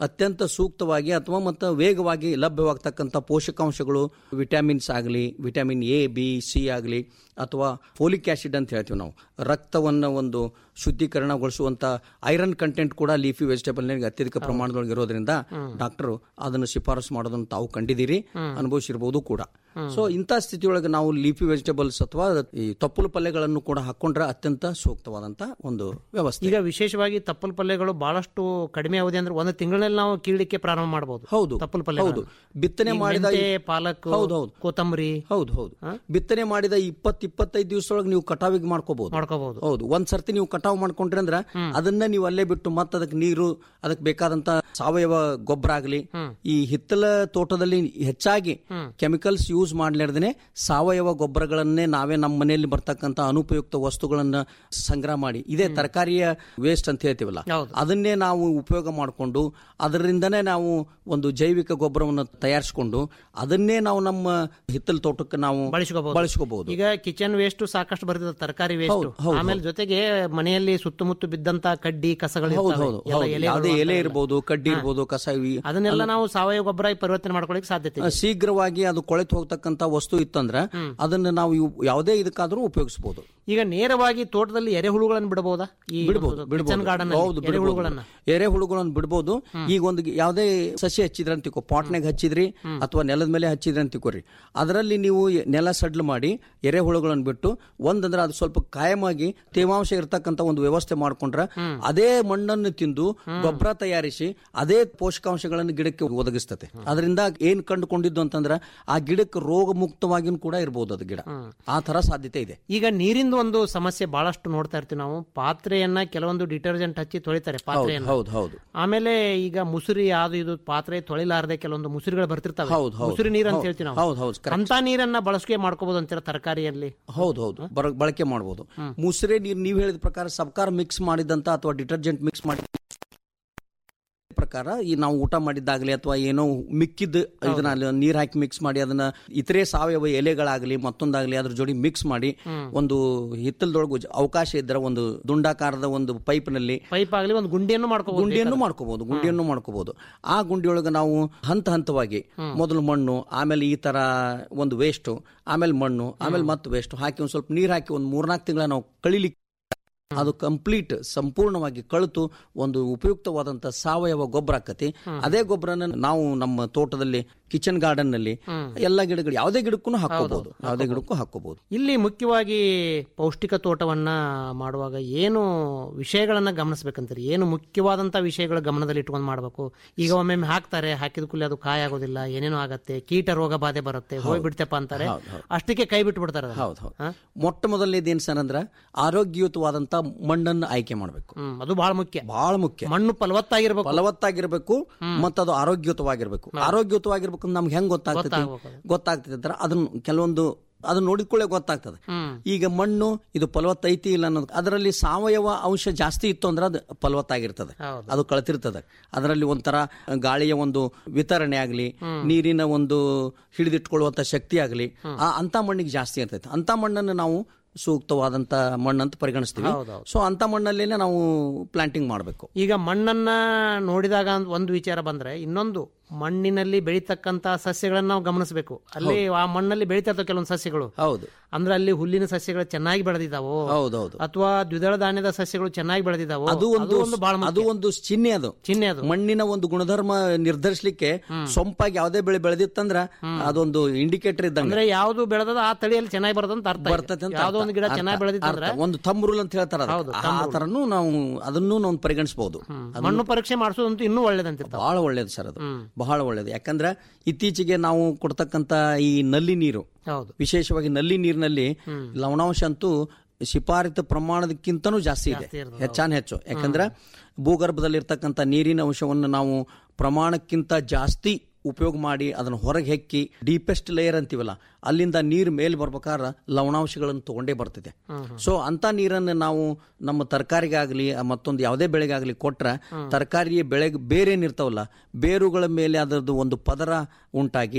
ಅತ್ಯಂತ ಸೂಕ್ತವಾಗಿ ಅಥವಾ ಮತ್ತು ವೇಗವಾಗಿ ಲಭ್ಯವಾಗ್ತಕ್ಕಂಥ ಪೋಷಕಾಂಶಗಳು ವಿಟಮಿನ್ಸ್ ಆಗಲಿ ವಿಟಮಿನ್ ಎ ಬಿ ಸಿ ಆಗಲಿ ಅಥವಾ ಫೋಲಿಕ್ ಆಸಿಡ್ ಅಂತ ಹೇಳ್ತೀವಿ ನಾವು ರಕ್ತವನ್ನು ಒಂದು ಶುದ್ಧೀಕರಣಗೊಳಿಸುವಂತ ಐರನ್ ಕಂಟೆಂಟ್ ಕೂಡ ಲೀಫಿ ವೆಜಿಟೇಬಲ್ನಲ್ಲಿ ಅತ್ಯಧಿಕ ಪ್ರಮಾಣದೊಳಗೆ ಇರೋದ್ರಿಂದ ಡಾಕ್ಟರ್ ಅದನ್ನು ಶಿಫಾರಸು ಮಾಡೋದನ್ನು ತಾವು ಕಂಡಿದ್ದೀರಿ ಅನುಭವಿಸಿರ್ಬೋದು ಕೂಡ ಸೊ ಇಂಥ ಸ್ಥಿತಿಯೊಳಗೆ ನಾವು ಲೀಫಿ ವೆಜಿಟೇಬಲ್ಸ್ ಅಥವಾ ಈ ತಪ್ಪಲು ಪಲ್ಯಗಳನ್ನು ಕೂಡ ಹಾಕೊಂಡ್ರೆ ಅತ್ಯಂತ ಸೂಕ್ತವಾದಂತ ಒಂದು ವ್ಯವಸ್ಥೆ ಈಗ ವಿಶೇಷವಾಗಿ ತಪ್ಪಲ್ ಪಲ್ಯಗಳು ಬಹಳಷ್ಟು ಕಡಿಮೆ ಅವಧಿ ಅಂದ್ರೆ ಒಂದು ತಿಂಗಳಲ್ಲಿ ನಾವು ಕೀಳಲಿಕ್ಕೆ ಪ್ರಾರಂಭ ಮಾಡಬಹುದು ಹೌದು ತಪ್ಪಲ್ ಪಲ್ಯ ಹೌದು ಬಿತ್ತನೆ ಮಾಡಿದ ಪಾಲಕ್ ಹೌದು ಹೌದು ಕೊತ್ತಂಬರಿ ಹೌದು ಹೌದು ಬಿತ್ತನೆ ಮಾಡಿದ ಇಪ್ಪತ್ ಇಪ್ಪತ್ತೈದು ದಿವಸದೊಳಗೆ ನೀವು ಕಟಾವಿಗೆ ಮಾಡ್ಕೋಬಹುದು ಮಾಡ್ಕೋಬಹುದು ಹೌದು ಒಂದ್ ಸರ್ತಿ ನೀವು ಕಟಾವ್ ಮಾಡ್ಕೊಂಡ್ರಿ ಅಂದ್ರ ಅದನ್ನ ನೀವು ಅಲ್ಲೇ ಬಿಟ್ಟು ಮತ್ತೆ ಅದಕ್ಕೆ ನೀರು ಅದಕ್ಕೆ ಬೇಕಾದಂತ ಸಾವಯವ ಗೊಬ್ಬರ ಆಗಲಿ ಈ ಹಿತ್ತಲ ತೋಟದಲ್ಲಿ ಹೆಚ್ಚಾಗಿ ಕೆಮಿಕಲ್ಸ್ ಯೂಸ್ ಮಾಡ್ಲಾರ್ದೇನೆ ಸಾವಯವ ಗೊಬ್ಬರಗಳನ್ನೇ ನಾವೇ ನಮ್ಮ ಮನೆಯಲ್ಲಿ ಬರ್ತಕ್ಕಂತ ಅನುಪಯುಕ್ತ ವಸ್ತುಗಳನ್ನ ಸಂಗ್ರಹ ಮಾಡಿ ಇದೇ ತರಕಾರಿಯ ವೇಸ್ಟ್ ಅಂತ ಹೇಳ್ತೀವಲ್ಲ ಅದನ್ನೇ ನಾವು ಉಪಯೋಗ ಮಾಡಿಕೊಂಡು ಅದರಿಂದನೇ ನಾವು ಒಂದು ಜೈವಿಕ ಗೊಬ್ಬರವನ್ನು ತಯಾರಿಸಿಕೊಂಡು ಅದನ್ನೇ ನಾವು ನಮ್ಮ ಹಿತ್ತಲ ತೋಟಕ್ಕೆ ನಾವು ಬಳಸ್ಕೋಬಹುದು ಬಳಸ್ಕೋಬಹುದು ಈಗ ಕಿಚನ್ ವೇಸ್ಟ್ ಸಾಕಷ್ಟು ಬರ್ತದೆ ತರಕಾರಿ ವೇಸ್ಟ್ ಹೌದು, ಹೌದು, ಆಮೇಲೆ ಜೊತೆಗೆ ಮನೆಯಲ್ಲಿ ಸುತ್ತಮುತ್ತ ಬಿದ್ದಂತ ಕಡ್ಡಿ ಕಸಗಳು ಹೌದು ಇರ್ತವೆ. ಹೌದು ಎಲ್ಲ ಹೌದು. ಎಲೆಗಳು ಯಾವುದೇ ಎಲೆ ಅಂತ ಇರ್ಬೋದು ಕಡ್ಡಿ ಹಾ. ಇರ್ಬೋದು ಕಸ ಇವಿ ಅದನ್ನೆಲ್ಲ ನಾವು ಸಾವಯವ ಗೊಬ್ಬರ ಪರಿವರ್ತನೆ ಮಾಡ್ಕೊಳ್ಳಿಕ್ಕೆ ಸಾಧ್ಯತೆ ಆ, ಇದೆ. ಶೀಘ್ರವಾಗಿ ಅದು ಕೊಳೆತು ಹೋಗ್ತಕ್ಕಂತ ವಸ್ತು ಇತ್ತಂದ್ರ ಅದನ್ನ ನಾವು ಇವ್- ಯಾವುದೇ ಇದಕ್ಕಾದ್ರೂ ಉಪಯೋಗಿಸಬಹುದು ಈಗ ನೇರವಾಗಿ ತೋಟದಲ್ಲಿ ಎರೆಹುಳುಗಳನ್ನು ಬಿಡಬಹುದಾ ಈ ಬಿಡ್ಬೋದು ಕಿಚನ್ ಗಾರ್ಡನ್ ಹೌದು ಎರೆಹುಳುಗಳನ್ನ ಎರೆಹುಳುಗಳನ್ನು ಬಿಡ್ಬೋದು ಈಗ ಒಂದು ಯಾವುದೇ ಸಸಿ ಹಚ್ಚಿದ್ರ ಅಂತ ತಿಳ್ಕೊ ಪಾಟ್ನಾಗ ಹಚ್ಚಿದ್ರಿ ಅಥವಾ ನೆಲದ ಮೇಲೆ ಹಚ್ಚಿದ್ರಿ ಅಂತ ತಿಳ್ಕೊರಿ ಅದರಲ್ಲಿ ನೀವು ಎ- ನೆಲ ಸಡ್ಲು ಮಾಡಿ ಎರೆಹುಳುಗಳನ್ನು ಬಿಟ್ಟು ಒಂದಂದ್ರೆ ಅದು ಸ್ವಲ್ಪ ಕಾಯಮಾಗಿ ತೇವಾಂಶ ಇರತಕ್ಕಂತ ಒಂದು ವ್ಯವಸ್ಥೆ ಮಾಡ್ಕೊಂಡ್ರ ಅದೇ ಮಣ್ಣನ್ನು ತಿಂದು ಗೊಬ್ಬರ ತಯಾರಿಸಿ ಅದೇ ಪೋಷಕಾಂಶಗಳನ್ನು ಗಿಡಕ್ಕೆ ಒದಗಿಸ್ತತೆ ಅದರಿಂದ ಏನ್ ಕಂಡುಕೊಂಡಿದ್ದು ಅಂತಂದ್ರ ಆ ಗಿಡಕ್ಕೆ ರೋಗ ಮುಕ್ತವಾಗಿನೂ ಕೂಡ ಇರ್ಬೋದು ಅದು ಗಿಡ ಆ ತರ ಸಾಧ್ಯತೆ ಇದೆ ಈಗ ನೀರಿಂದು ಒಂದು ಸಮಸ್ಯೆ ಬಹಳಷ್ಟು ನೋಡ್ತಾ ಇರ್ತೀವಿ ನಾವು ಪಾತ್ರೆಯನ್ನ ಕೆಲವೊಂದು ಡಿಟರ್ಜೆಂಟ್ ಹಚ್ಚಿ ತೊಳಿತಾರೆ ಪಾತ್ರೆಯನ್ನ ಹೌದು ಹೌದು ಆಮೇಲೆ ಈಗ ಮುಸುರಿ ಅದು ಇದು ಪಾತ್ರೆ ತೊಳಿಲಾರದೆ ಕೆಲವೊಂದು ಮುಸುರಿಗಳು ಬರ್ತಿರ್ತಾವೆ ಹೌದು, ಹೌದು. ಮುಸುರಿ ನೀರು ಅಂತ ಹೌದು, ಹೇಳ್ತೀವಿ ಹೌದು, ಹೌದು, ನಾವು correct. ಅಂತ ನೀರನ್ನ ಬಳಸಿಕೆ ಮಾಡ್ಕೋಬಹುದು ಅಂತೀರ ತರಕಾರಿಯಲ್ಲಿ ಹೌದು ಹೌದು ಬರ- ಬಳಕೆ ಮಾಡಬಹುದು ಮುಸ್ರೆ ನೀರು ನೀವು ಹೇಳಿದ ಪ್ರಕಾರ ಸಬ್ಕಾರ ಮಿಕ್ಸ್ ಮಾಡಿದಂತ ಅಥವಾ ಡಿಟರ್ಜೆಂಟ್ ಮಿಕ್ಸ್ ಮಾಡಿ ಪ್ರಕಾರ ಈ ನಾವು ಊಟ ಮಾಡಿದ್ದಾಗಲಿ ಅಥವಾ ಏನೋ ಮಿಕ್ಕಿದ ಇದನ್ನ ನೀರ್ ಹಾಕಿ ಮಿಕ್ಸ್ ಮಾಡಿ ಅದನ್ನ ಇತರೆ ಸಾವಯವ ಎಲೆಗಳಾಗಲಿ ಮತ್ತೊಂದಾಗಲಿ ಅದ್ರ ಜೋಡಿ ಮಿಕ್ಸ್ ಮಾಡಿ ಒಂದು ಹಿತ್ತಲದೊಳಗೆ ಅವಕಾಶ ಇದ್ರೆ ಒಂದು ದುಂಡಾಕಾರದ ಒಂದು ಪೈಪ್ ನಲ್ಲಿ ಪೈಪ್ ಆಗಲಿ ಒಂದು ಗುಂಡಿಯನ್ನು ಮಾಡ್ಕೋಬಹುದು ಗುಂಡಿಯನ್ನು ಮಾಡ್ಕೋಬಹುದು ಗುಂಡಿಯನ್ನು ಮಾಡ್ಕೋಬಹುದು ಆ ಗುಂಡಿಯೊಳಗೆ ನಾವು ಹಂತ ಹಂತವಾಗಿ ಮೊದಲು ಮಣ್ಣು ಆಮೇಲೆ ಈ ತರ ಒಂದು ವೇಸ್ಟ್ ಆಮೇಲೆ ಮಣ್ಣು ಆಮೇಲೆ ಮತ್ತೆ ವೇಸ್ಟ್ ಹಾಕಿ ಒಂದ್ ಸ್ವಲ್ಪ ನೀರ್ ಹಾಕಿ ಒಂದು ಮೂರ್ನಾಲ್ಕು ತಿಂಗಳ ನಾವು ಕಳಿಲಿಕ್ಕೆ ಅದು ಕಂಪ್ಲೀಟ್ ಸಂಪೂರ್ಣವಾಗಿ ಕಳಿತು ಒಂದು ಉಪಯುಕ್ತವಾದಂತ ಸಾವಯವ ಗೊಬ್ಬರ ಆಕತಿ ಅದೇ ಗೊಬ್ಬರನ ನಾವು ನಮ್ಮ ತೋಟದಲ್ಲಿ ಕಿಚನ್ ಗಾರ್ಡನ್ ನಲ್ಲಿ ಎಲ್ಲ ಗಿಡಗಳು ಯಾವುದೇ ಗಿಡಕ್ಕೂ ಹಾಕೋಬಹುದು ಯಾವುದೇ ಗಿಡಕ್ಕೂ ಹಾಕೋಬಹುದು ಇಲ್ಲಿ ಮುಖ್ಯವಾಗಿ ಪೌಷ್ಟಿಕ ತೋಟವನ್ನ ಮಾಡುವಾಗ ಏನು ವಿಷಯಗಳನ್ನ ಗಮನಿಸ್ಬೇಕಂತೀರಿ ಏನು ಮುಖ್ಯವಾದಂತ ವಿಷಯಗಳ ಗಮನದಲ್ಲಿ ಇಟ್ಕೊಂಡು ಮಾಡಬೇಕು ಈಗ ಒಮ್ಮೊಮ್ಮೆ ಹಾಕ್ತಾರೆ ಹಾಕಿದ ಕೂಡಲೇ ಅದು ಕಾಯ ಆಗೋದಿಲ್ಲ ಏನೇನೋ ಆಗತ್ತೆ ಕೀಟ ರೋಗ ಬಾಧೆ ಬರುತ್ತೆ ಹೋಗ್ಬಿಡ್ತಪ್ಪ ಅಂತಾರೆ ಅಷ್ಟಕ್ಕೆ ಕೈ ಬಿಟ್ಟು ಬಿಡ್ತಾರೆ ಅದನ್ನ. ಹೌದು ಹೌದು ಮೊಟ್ಟ ಮೊದಲನೇದು ಏನ್ ಸರ್ ಅಂದ್ರ ಆರೋಗ್ಯಯುತವಾದಂತ ಮಣ್ಣನ್ನು ಆಯ್ಕೆ ಮಾಡಬೇಕು ಹ್ಮ್, ಅದು ಬಹಳ ಮುಖ್ಯ ಬಹಳ ಮುಖ್ಯ ಮಣ್ಣು ಫಲವತ್ತಾಗಿರ್ಬೇಕು ಫಲವತ್ತಾಗಿರ್ಬೇಕು ಮತ್ತು ಅದು ಆರೋಗ್ಯಯುತವಾಗಿರ್ಬೇಕು ಆರೋಗ್ಯಯುತವಾಗಿರ್ಬೇಕು ಅಂತ ನಮ್ಗೆ ಹೆಂಗ್ ಗೊತ್ತಾಗ್ತದೆ ಗೊತ್ತಾಗ್ತದೆ ಅಂದ್ರೆ ಅದನ್ನ ಕೆಲವೊಂದು ಅದನ್ನ ನೋಡಿಕೊಳ್ಳೆ ಗೊತ್ತಾಗ್ತದೆ ಈಗ ಮಣ್ಣು ಇದು ಫಲವತ್ತೈತಿ ಇಲ್ಲ ಅನ್ನೋದು ಅದರಲ್ಲಿ ಸಾವಯವ ಅಂಶ ಜಾಸ್ತಿ ಇತ್ತು ಅಂದ್ರೆ ಅದು ಫಲವತ್ತಾಗಿರ್ತದೆ ಅದು ಕಳ್ತಿರ್ತದೆ ಅದರಲ್ಲಿ ಒಂಥರ ಗಾಳಿಯ ಒಂದು ವಿತರಣೆ ಆಗಲಿ ನೀರಿನ ಒಂದು ಹಿಡಿದಿಟ್ಕೊಳ್ಳುವಂತ ಶಕ್ತಿ ಆಗಲಿ ಆ ಅಂತ ಮಣ್ಣಿಗೆ ಜಾಸ್ತಿ ಇರ್ತೈತೆ ಅಂತ ಮಣ್ಣನ್ನು ನಾವು ಸೂಕ್ತವಾದಂತ ಮಣ್ಣಂತ ಪರಿಗಣಿಸ್ತೀವಿ ಸೊ ಅಂತ ಮಣ್ಣಲ್ಲೇನೆ ನಾವು ಪ್ಲಾಂಟಿಂಗ್ ಮಾಡಬೇಕು ಈಗ ಮಣ್ಣನ್ನ ನೋಡಿದಾಗ ಒಂದು ವಿಚಾರ ಬಂದ್ರೆ ಇನ್ನೊಂದು ಮಣ್ಣಿನಲ್ಲಿ ಬೆಳೀತಕ್ಕಂತ ಸಸ್ಯಗಳನ್ನ ನಾವು ಗಮನಿಸಬೇಕು ಅಲ್ಲಿ ಆ ಮಣ್ಣಲ್ಲಿ ಬೆಳೀತಾ ಇರ್ತವೆ ಕೆಲವೊಂದು ಸಸ್ಯಗಳು ಹೌದು ಅಂದ್ರೆ ಅಲ್ಲಿ ಹುಲ್ಲಿನ ಸಸ್ಯಗಳು ಚೆನ್ನಾಗಿ ಬೆಳೆದಿದ್ದಾವೋ ಹೌದೌದು ಅಥವಾ ದ್ವಿದಳ ಧಾನ್ಯದ ಸಸ್ಯಗಳು ಚೆನ್ನಾಗಿ ಬೆಳೆದಿದ್ದಾವೋ ಅದು ಒಂದು ಬಹಳ ಅದು ಒಂದು ಚಿಹ್ನೆ ಅದು ಚಿಹ್ನೆ ಅದು ಮಣ್ಣಿನ ಒಂದು ಗುಣಧರ್ಮ ನಿರ್ಧರಿಸಲಿಕ್ಕೆ ಸೊಂಪಾಗಿ ಯಾವುದೇ ಬೆಳೆ ಬೆಳೆದಿತ್ತಂದ್ರ ಅದೊಂದು ಇಂಡಿಕೇಟರ್ ಇದ್ದಂಗೆ ಅಂದ್ರೆ ಯಾವ್ದು ಬೆಳೆದದ ಆ ತಳಿಯಲ್ಲಿ ಚೆನ್ನಾಗಿ ಬರ್ತದಂತ ಅರ್ಥ ಇದೆ. ಬರ್ತೈತೆ ಅಂತ ಯಾವ್ದೋ ಒಂದು ಗಿಡ ಅರ್ಥ, ಚೆನ್ನಾಗಿ ಬೆಳೆದಿತ್ತಂದ್ರೆ ಅರ್ಥ. ಒಂದು ಥಂಬ್ ರೂಲ್ ಅಂತ ಹೇಳ್ತಾರ ಅದಕ್ಕೆ. ಆ ತರನು ನಾವು ಅದನ್ನು ನಾವು ಪರಿಗಣಿಸಬಹುದು ಮಣ್ಣು ಪರೀಕ್ಷೆ ಮಾಡಿಸೋದಂತೂ ಇನ್ನೂ ಒಳ್ಳೇದಂತಿರ್ತಾವ ಬಹಳ ಒಳ್ಳೇದು ಸರ್ ಅದು ಬಹಳ ಒಳ್ಳೇದು ಯಾಕಂದ್ರೆ ಇತ್ತೀಚೆಗೆ ನಾವು ಕೊಡ್ತಕ್ಕಂತ ಈ ನಲ್ಲಿ ನೀರು ಹೌದು ವಿಶೇಷವಾಗಿ ನಲ್ಲಿ ನೀರಿನಲ್ಲಿ ಲವಣಾಂಶ ಅಂತೂ ಶಿಫಾರಿತ ಪ್ರಮಾಣದಕ್ಕಿಂತನೂ ಜಾಸ್ತಿ ಇದೆ ಹೆಚ್ಚಾನ್ ಹೆಚ್ಚು ಯಾಕಂದ್ರೆ ಭೂಗರ್ಭದಲ್ಲಿರ್ತಕ್ಕಂಥ ನೀರಿನ ಅಂಶವನ್ನು ನಾವು ಪ್ರಮಾಣಕ್ಕಿಂತ ಜಾಸ್ತಿ ಉಪಯೋಗ ಮಾಡಿ ಅದನ್ನು ಹೊರಗೆ ಹೆಕ್ಕಿ ಡೀಪೆಸ್ಟ್ ಲೇಯರ್ ಅಂತೀವಲ್ಲ ಅಲ್ಲಿಂದ ನೀರು ಮೇಲೆ ಬರ್ಬೇಕಾದ್ರೆ ಲವಣಾಂಶಗಳನ್ನು ತಗೊಂಡೇ ಬರ್ತಿದೆ ಸೊ ಅಂತ ನೀರನ್ನು ನಾವು ನಮ್ಮ ತರಕಾರಿಗಾಗಲಿ ಮತ್ತೊಂದು ಯಾವುದೇ ಬೆಳೆಗಾಗಲಿ ಕೊಟ್ರೆ ತರಕಾರಿಯ ಬೆಳೆಗೆ ಬೇರೆ ಏನಿರ್ತಾವಲ್ಲ ಬೇರುಗಳ ಮೇಲೆ ಅದರದ್ದು ಒಂದು ಪದರ ಉಂಟಾಗಿ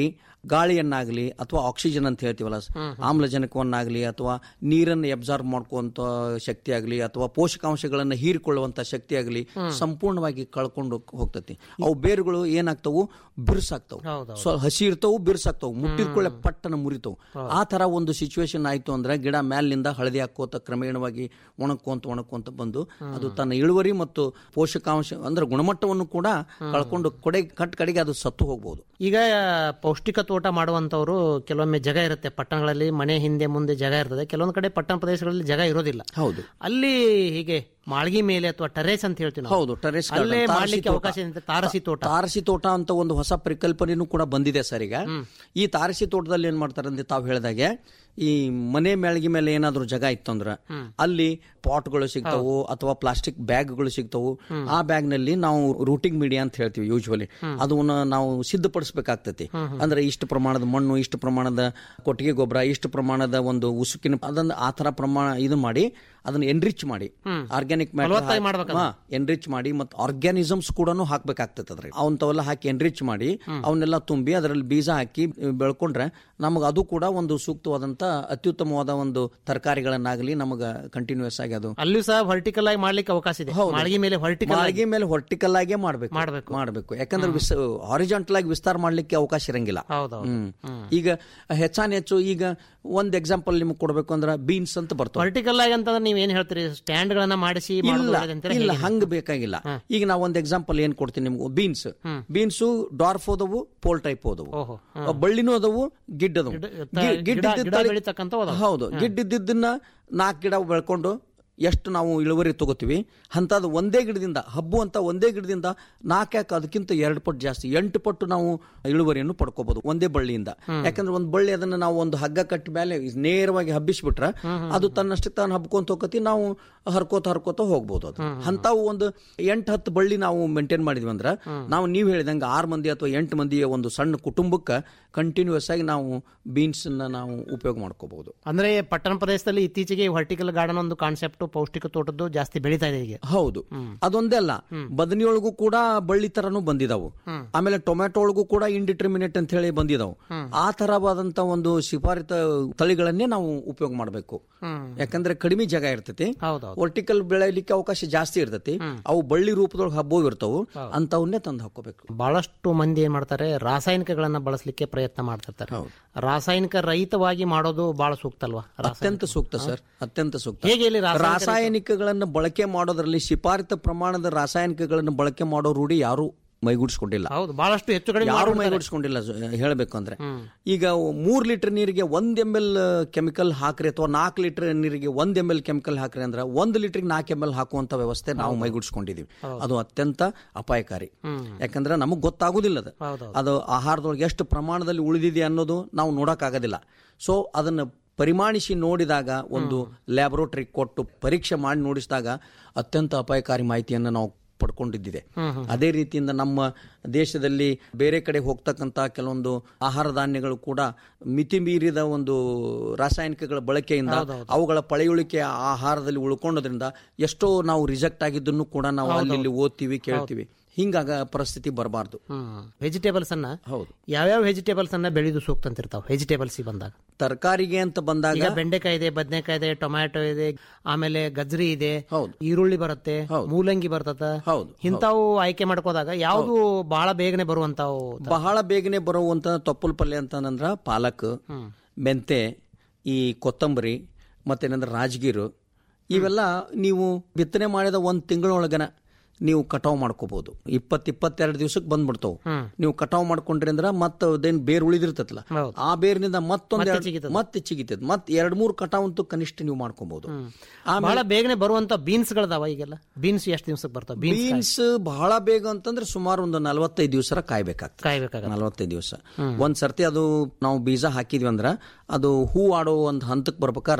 ಗಾಳಿಯನ್ನಾಗ್ಲಿ ಅಥವಾ ಆಕ್ಸಿಜನ್ ಅಂತ ಹೇಳ್ತೀವಲ್ಲ ಆಮ್ಲಜನಕವನ್ನಾಗ್ಲಿ ಅಥವಾ ನೀರನ್ನು ಎಬ್ಸಾರ್ವ್ ಮಾಡ್ಕೊಂತ ಶಕ್ತಿ ಆಗಲಿ ಅಥವಾ ಪೋಷಕಾಂಶಗಳನ್ನು ಹೀರಿಕೊಳ್ಳುವಂತ ಶಕ್ತಿ ಆಗಲಿ ಸಂಪೂರ್ಣವಾಗಿ ಕಳ್ಕೊಂಡು ಹೋಗ್ತತಿ ಅವು ಬೇರುಗಳು ಏನಾಗ್ತವು ಬಿರ್ಸಾಗ್ತವು ಸೊ ಹಸಿ ಇರ್ತವು ಬಿರ್ಸಾಗ್ತವು ಮುಟ್ಟಿರ್ಕೊಳ್ಳೆ ಪಟ್ಟನ ಮುರಿತವು ಆ ತರ ಒಂದು ಸಿಚುವೇಶನ್ ಆಯ್ತು ಅಂದ್ರೆ ಗಿಡ ಮ್ಯಾಲಿನಿಂದ ಹಳದಿ ಹಾಕೋತ ಕ್ರಮೇಣವಾಗಿ ಒಣಕೊಂತ ಒಣಕೊಂತ ಬಂದು ಅದು ತನ್ನ ಇಳುವರಿ ಮತ್ತು ಪೋಷಕಾಂಶ ಅಂದ್ರೆ ಗುಣಮಟ್ಟವನ್ನು ಕೂಡ ಕಳ್ಕೊಂಡು ಕೊಡೆ ಕಟ್ ಕಡೆಗೆ ಅದು ಸತ್ತು ಹೋಗ್ಬೋದು ಈಗ ಪೌಷ್ಟಿಕ ತೋಟ ಮಾಡುವಂತವರು ಕೆಲವೊಮ್ಮೆ ಜಾಗ ಇರುತ್ತೆ ಪಟ್ಟಣಗಳಲ್ಲಿ ಮನೆ ಹಿಂದೆ ಮುಂದೆ ಜಾಗ ಇರ್ತದೆ ಕೆಲವೊಂದು ಕಡೆ ಪಟ್ಟಣ ಪ್ರದೇಶಗಳಲ್ಲಿ ಜಾಗ ಇರೋದಿಲ್ಲ ಹೌದು ಅಲ್ಲಿ ಹೀಗೆ ಮಾಳ್ಗಿ ಮೇಲೆ ಅಥವಾ ಟೆರೇಸ್ ಅಂತ ಹೇಳ್ತೀವಿ ನಾವು. ಹೌದು ಟೆರೆಸ್ ಅಲ್ಲೇ ಮಾಡ್ಲಿಕ್ಕೆ ಅವಕಾಶ ಇದೆ ತಾರಸಿ ತೋಟ ತಾರಸಿ ತೋಟ ಅಂತ ಒಂದು ಹೊಸ ಪರಿಕಲ್ಪನೆನೂ ಕೂಡ ಬಂದಿದೆ ಸರ್ ಈಗ ಈ ತಾರಸಿ ತೋಟದಲ್ಲಿ ಏನ್ ಮಾಡ್ತಾರೆ ಅಂದ್ರೆ ತಾವು ಹೇಳಿದಾಗೆ ಈ ಮನೆ ಮೆಳಗಿ ಮೇಲೆ ಏನಾದ್ರೂ ಜಾಗ ಇತ್ತಂದ್ರ ಅಲ್ಲಿ ಪಾಟ್ಗಳು ಸಿಗ್ತಾವು ಅಥವಾ ಪ್ಲಾಸ್ಟಿಕ್ ಬ್ಯಾಗ್ಗಳು ಸಿಗ್ತಾವು ಆ ಬ್ಯಾಗ್ ನಲ್ಲಿ ನಾವು ರೂಟಿಂಗ್ ಮೀಡಿಯಾ ಅಂತ ಹೇಳ್ತೀವಿ ಯೂಶುವಲಿ ಅದನ್ನ ನಾವು ಸಿದ್ಧಪಡಿಸಬೇಕಾಗ್ತತಿ ಅಂದ್ರೆ ಇಷ್ಟು ಪ್ರಮಾಣದ ಮಣ್ಣು ಇಷ್ಟು ಪ್ರಮಾಣದ ಕೊಟ್ಟಿಗೆ ಗೊಬ್ಬರ ಇಷ್ಟು ಪ್ರಮಾಣದ ಒಂದು ಉಸುಕಿನ ಅದನ್ನ ಆ ತರ ಪ್ರಮಾಣ ಇದು ಮಾಡಿ ಅದನ್ನ ಎನ್ರಿಚ್ ಮಾಡಿ ಆರ್ಗ್ಯಾನಿಕ್ ಫಲವತ್ತಾಗಿ ಮಾಡ್ಬೇಕಲ್ಲ? ಎನ್ರಿಚ್ ಮಾಡಿ ಮತ್ತು ಆರ್ಗ್ಯಾನಿಸಮ್ಸ್ ಕೂಡ ಹಾಕ್ಬೇಕಾಗ್ತದೆ ಅದ್ರಲ್ಲಿ ಅವಂತವೆಲ್ಲ ಹಾಕಿ ಎನ್ರಿಚ್ ಮಾಡಿ ಅವನ್ನೆಲ್ಲ ತುಂಬಿ ಅದರಲ್ಲಿ ಬೀಜ ಹಾಕಿ ಬೆಳ್ಕೊಂಡ್ರೆ ನಮಗೆ ಅದು ಕೂಡ ಒಂದು ಸೂಕ್ತವಾದಂತ ಅತ್ಯುತ್ತಮವಾದ ಒಂದು ತರಕಾರಿಗಳನ್ನಾಗಲಿ ನಮಗೆ ಕಂಟಿನ್ಯೂಸ್ ಆಗಿ ಅದು ಅಲ್ಲಿಯೂ ಸಹ ವರ್ಟಿಕಲ್ ಆಗಿ ಮಾಡ್ಲಿಕ್ಕೆ ಅವಕಾಶ ಇದೆ ಮಾಳ್ಗಿ ಮೇಲೆ ವರ್ಟಿಕಲ್ ಮಾಳಿಗೆ ಮೇಲೆ ಹೊರ್ಟಿಕಲ್ ಆಗೇ ಮಾಡ್ಬೇಕು ಮಾಡ್ಬೇಕು ಮಾಡ್ಬೇಕು ಯಾಕಂದ್ರೆ ಹಾರಿಜಾಂಟಲ್ ಆಗಿ ವಿಸ್ತಾರ ಮಾಡ್ಲಿಕ್ಕೆ ಅವಕಾಶ ಇರಂಗಿಲ್ಲ ಹ್ಮ್. ಈಗ ಹೆಚ್ಚಾನ ಹೆಚ್ಚು ಈಗ ಒಂದ್ ಎಕ್ಸಾಂಪಲ್ ನಿಮ್ಗೆ ಕೊಡ್ಬೇಕು ಅಂದ್ರೆ ಬೀನ್ಸ್ ಅಂತ ಬರ್ತವೆ ವರ್ಟಿಕಲ್ ಆಗಿ ಅಂತಂದ್ರೆ ನೀವ್ ಏನ್ ಹೇಳ್ತೀರಿ ಸ್ಟ್ಯಾಂಡ್ ಗಳನ್ನ ಮಾಡಿಸಿ ಮಾಡೋದು ಇಲ್ಲ ಒಳ್ಳೆದು ಅಂತೀರಾ? ಇಲ್ಲ ಹೇಗೆ? ಹಂಗ ಬೇಕಾಗಿಲ್ಲ ಈಗ ನಾ ಒಂದ್ ಎಕ್ಸಾಂಪಲ್ ಏನ್ ಕೊಡ್ತೀನಿ ನಿಮ್ಗೆ ಬೀನ್ಸ್ ಬೀನ್ಸು ಡಾರ್ಫ್ ಹೋದವು ಪೋಲ್ ಟೈಪ್ ಹೋದವು ಓಹೋ, ಅಹ್, ಬಳ್ಳಿನೂ ಅದವು ಗಿಡ್ ಅದವು ಗಿಡ- ಗಿ- ಗಿಡ್ ಗಿಡ- ಇದ್ದಿದ್ ಗಿಡ ತಳಿ- ಬೆಳೀತಕ್ಕಂಥವು ಅದಾವು. ಹೌದು ಗಿಡ್ ಇದ್ದಿದ್ದನ್ನ ನಾಲ್ಕು ಗಿಡ ಬೆಳ್ಕೊಂಡು ಎಷ್ಟು ನಾವು ಇಳುವರಿ ತಗೋತೀವಿ ಅಂತದ್ದು ಒಂದೇ ಗಿಡದಿಂದ ಹಬ್ಬು ಅಂತ ಒಂದೇ ಗಿಡದಿಂದ ನಾಲ್ಕು ಯಾಕೆ ಅದಕ್ಕಿಂತ ಎರಡು ಪಟ್ಟು ಜಾಸ್ತಿ ಎಂಟು ಪಟ್ಟು ನಾವು ಇಳುವರಿಯನ್ನು ಪಡ್ಕೋಬಹುದು ಒಂದೇ ಬಳ್ಳಿಯಿಂದ ಯಾಕಂದ್ರೆ ಒಂದು ಬಳ್ಳಿ ಅದನ್ನ ನಾವು ಒಂದು ಹಗ್ಗ ಕಟ್ಟಿ ಮೇಲೆ ನೇರವಾಗಿ ಹಬ್ಬಿಸ್ಬಿಟ್ರೆ ಅದು ತನ್ನಷ್ಟಕ್ಕೆ ತಾನು ಹಬ್ಕೊಂತ ಹೋಗತಿ ನಾವು ಹರ್ಕೋತ ಹರ್ಕೋತ ಹೋಗ್ಬೋದು ಅದು ಅಂತಾವು ಒಂದು ಎಂಟು ಹತ್ತು ಬಳ್ಳಿ ನಾವು ಮೇಂಟೈನ್ ಮಾಡಿದ್ವಿ ಅಂದ್ರೆ ನಾವು ನೀವು ಹೇಳಿದಂಗೆ ಆರು ಮಂದಿ ಅಥವಾ ಎಂಟು ಮಂದಿಯ ಒಂದು ಸಣ್ಣ ಕುಟುಂಬಕ್ಕೆ ಕಂಟಿನ್ಯೂಸ್ ಆಗಿ ನಾವು ಬೀನ್ಸ್ ನಾವು ಉಪಯೋಗ ಮಾಡ್ಕೋಬಹುದು ಅಂದ್ರೆ ಪಟ್ಟಣ ಪ್ರದೇಶದಲ್ಲಿ ಇತ್ತೀಚೆಗೆ ವರ್ಟಿಕಲ್ ಗಾರ್ಡನ್ ಒಂದು ಕಾನ್ಸೆಪ್ಟ್ ಪೌಷ್ಟಿಕ ತೋಟದ್ದು ಜಾಸ್ತಿ ಬೆಳೀತಾ ಇದೆ ಈಗ ಹೌದು ಅದೊಂದೇ ಅಲ್ಲ ಬದನಿಯೊಳಗೂ ಕೂಡ ಬಳ್ಳಿ ತರನು ಬಂದಿದಾವು ಆಮೇಲೆ ಟೊಮ್ಯಾಟೊ ಒಳಗೂ ಕೂಡ ಇಂಡಿಟರ್ಮಿನೇಟ್ ಅಂತ ಹೇಳಿ ಬಂದಿದಾವು ಆ ತರವಾದಂತ ಒಂದು ಶಿಫಾರಿತ ತಳಿಗಳನ್ನೇ ನಾವು ಉಪಯೋಗ ಮಾಡಬೇಕು ಯಾಕಂದ್ರೆ ಕಡಿಮೆ ಜಾಗ ಇರ್ತೈತಿ ವರ್ಟಿಕಲ್ ಬೆಳೆಯಲಿಕ್ಕೆ ಅವಕಾಶ ಜಾಸ್ತಿ ಇರ್ತೈತಿ ಅವು ಬಳ್ಳಿ ರೂಪದೊಳಗೆ ಹಬ್ಬವು ಇರ್ತಾವು ಅಂತವನ್ನೇ ತಂದು ಹಾಕೋಬೇಕು ಬಹಳಷ್ಟು ಮಂದಿ ಏನ್ ಮಾಡ್ತಾರೆ ರಾಸಾಯನಿಕಗಳನ್ನ ಬಳಸಲಿಕ್ಕೆ ಪ್ರಯತ್ನ ಮಾಡ್ತಿರ್ತಾರೆ ರಾಸಾಯನಿಕ ರಹಿತವಾಗಿ ಮಾಡೋದು ಬಹಳ ಸೂಕ್ತ ಅಲ್ವಾ ಅತ್ಯಂತ ಸೂಕ್ತ ಸರ್ ಅತ್ಯಂತ ಸೂಕ್ತ ಹೇಗೆ ಇಲ್ಲಿ ರಾಸಾಯನಿಕ ರಾಸಾಯನಿಕಗಳನ್ನು ಬಳಕೆ ಮಾಡೋದ್ರಲ್ಲಿ ಶಿಫಾರಿತ ಪ್ರಮಾಣದ ರಾಸಾಯನಿಕಗಳನ್ನು ಬಳಕೆ ಮಾಡೋ ರೂಢಿ ಯಾರು ಮೈಗೂಡಿಸ್ಕೊಂಡಿಲ್ಲ ಹೌದು ಬಹಳಷ್ಟು ಹೆಚ್ಚು ಕಡಿಮೆ ಯಾರು ಮಾಡ್ಬಿಡ್ತಾರೆ. ಮೈಗೂಡಿಸ್ಕೊಂಡಿಲ್ಲ ಹೇಳಬೇಕು ಅಂದ್ರೆ ಈಗ ಮೂರ್ ಲೀಟರ್ ನೀರಿಗೆ ಒಂದ್ ಎಮ್ ಎಲ್ ಕೆಮಿಕಲ್ ಹಾಕ್ರಿ ಅಥವಾ ನಾಲ್ಕು ಲೀಟರ್ ನೀರಿಗೆ ಒಂದ್ ಎಮ್ ಎಲ್ ಕೆಮಿಕಲ್ ಹಾಕ್ರಿ ಅಂದ್ರೆ ಒಂದ್ ಲೀಟರ್ ನಾಲ್ಕು ಎಮ್ ಎಲ್ ಹಾಕುವಂತ ವ್ಯವಸ್ಥೆ ನಾವು ಮೈಗೂಡಿಸ್ಕೊಂಡಿದೀವಿ ಅದು ಅತ್ಯಂತ ಅಪಾಯಕಾರಿ ಯಾಕಂದ್ರೆ ನಮಗ್ ಗೊತ್ತಾಗುದಿಲ್ಲ ಅದು ಅದು ಆಹಾರದೊಳಗೆ ಎಷ್ಟು ಪ್ರಮಾಣದಲ್ಲಿ ಉಳಿದಿದೆ ಅನ್ನೋದು ನಾವು ನೋಡಕ್ ಆಗೋದಿಲ್ಲ ಸೊ ಅದನ್ನ ಪರಿಮಾಣಿಸಿ ನೋಡಿದಾಗ ಒಂದು ಲ್ಯಾಬೊರೇಟರಿ ಕೊಟ್ಟು ಪರೀಕ್ಷೆ ಮಾಡಿ ನೋಡಿಸಿದಾಗ ಅತ್ಯಂತ ಅಪಾಯಕಾರಿ ಮಾಹಿತಿಯನ್ನು ನಾವು ಪಡ್ಕೊಂಡಿದ್ದಿದೆ ಅದೇ ರೀತಿಯಿಂದ ನಮ್ಮ ದೇಶದಲ್ಲಿ ಬೇರೆ ಕಡೆ ಹೋಗ್ತಕ್ಕಂತ ಕೆಲವೊಂದು ಆಹಾರ ಧಾನ್ಯಗಳು ಕೂಡ ಮಿತಿ ಮೀರಿದ ಒಂದು ರಾಸಾಯನಿಕಗಳ ಬಳಕೆಯಿಂದ ಅವುಗಳ ಪಳೆಯುಳಿಕೆ ಆಹಾರದಲ್ಲಿ ಉಳ್ಕೊಳ್ಳೋದ್ರಿಂದ ಎಷ್ಟೋ ನಾವು ರಿಜೆಕ್ಟ್ ಆಗಿದ್ದನ್ನು ಕೂಡ ನಾವು ಅಲ್ಲಿ ಇಲ್ಲಿ ಓದ್ತೀವಿ ಕೇಳ್ತೀವಿ ಹಿಂಗಾಗ ಪರಿಸ್ಥಿತಿ ಬರಬಾರ್ದು ವೆಜಿಟೇಬಲ್ಸ್ ಅನ್ನ ಹೌದು ಯಾವ್ಯಾವ ವೆಜಿಟೇಬಲ್ಸ್ ಅನ್ನ ಬೆಳೆದು ಸೂಕ್ತ ಅಂತಿರ್ತಾವ ವೆಜಿಟೇಬಲ್ಸ್ ಬಂದಾಗ ತರಕಾರಿಗೆ ಅಂತ ಬಂದಾಗ ಈಗ ಬೆಂಡೆಕಾಯಿ ಇದೆ ಬದನೆಕಾಯಿ ಇದೆ ಟೊಮ್ಯಾಟೊ ಇದೆ ಆಮೇಲೆ ಗಜ್ರಿ ಇದೆ ಈರುಳ್ಳಿ ಬರುತ್ತೆ ಮೂಲಂಗಿ ಬರ್ತದ ಇಂತಾವು ಆಯ್ಕೆ ಮಾಡ್ಕೋದಾಗ ಯಾವ್ದು ಬಹಳ ಬೇಗನೆ ಬರುವಂತಾವು ಬಹಳ ಬೇಗನೆ ಬರುವಂತ ತೊಪ್ಪಲ್ ಪಲ್ಯ ಅಂತಂದ್ರ ಪಾಲಕ್ ಮೆಂತೆ ಈ ಕೊತ್ತಂಬರಿ ಮತ್ತೇನಂದ್ರೆ ರಾಜಗಿರು ಇವೆಲ್ಲ ನೀವು ಬಿತ್ತನೆ ಮಾಡಿದ ಒಂದ್ ತಿಂಗಳೊಳಗನ ನೀವು ಕಟಾವ್ ಮಾಡ್ಕೋಬಹುದು ಇಪ್ಪತ್ ಇಪ್ಪತ್ತೆರಡು ದಿವಸಕ್ಕೆ ಬಂದ್ಬಿಡ್ತಾವ ನೀವು ಕಟಾವ್ ಮಾಡ್ಕೊಂಡ್ರಿ ಅಂದ್ರ ಮತ್ತ ಅದೇನ್ ಬೇರ್ ಉಳಿದಿರ್ತೈತಲ್ಲ ಆ ಬೇರಿನಿಂದ ಮತ್ತೊಂದ್ ಮತ್ತೆ ಎರಡ್- ಚಿಗಿತದ. ಮತ್ತೆ ಚಿಗಿತದ ಮತ್ ಎರಡ್ ಮೂರ್ ಕಟಾವ್ ಅಂತೂ ಕನಿಷ್ಠ ನೀವು ಮಾಡ್ಕೋಬಹುದು ಬಹಳ ಬೇಗನೆ ಬರುವಂತ ಬೀನ್ಸ್ ಗಳದಾವ ಈಗೆಲ್ಲ ಬೀನ್ಸ್ ಎಷ್ಟು ದಿವಸಕ್ಕೆ ಬರ್ತಾವ ಬೀನ್ಸ್ ಬೀನ್ಸ್ ಬಹಳ ಬೇಗ ಅಂತಂದ್ರೆ ಸುಮಾರು ಒಂದು ನಲವತ್ತೈದು ದಿವಸ ಕಾಯ್ಬೇಕಾಗ್ತದೆ ಕಾಯ್ಬೇಕಾಗತ್ತೆ. ನಲವತ್ತೈದು ದಿವಸ ಒಂದ್ ಸರ್ತಿ ಅದು ನಾವು ಬೀಜ ಹಾಕಿದ್ವಿ ಅಂದ್ರ ಅದು ಹೂ ಆಡೋ ಒಂದು ಹಂತಕ್ಕೆ ಬರ್ಬೇಕಾರ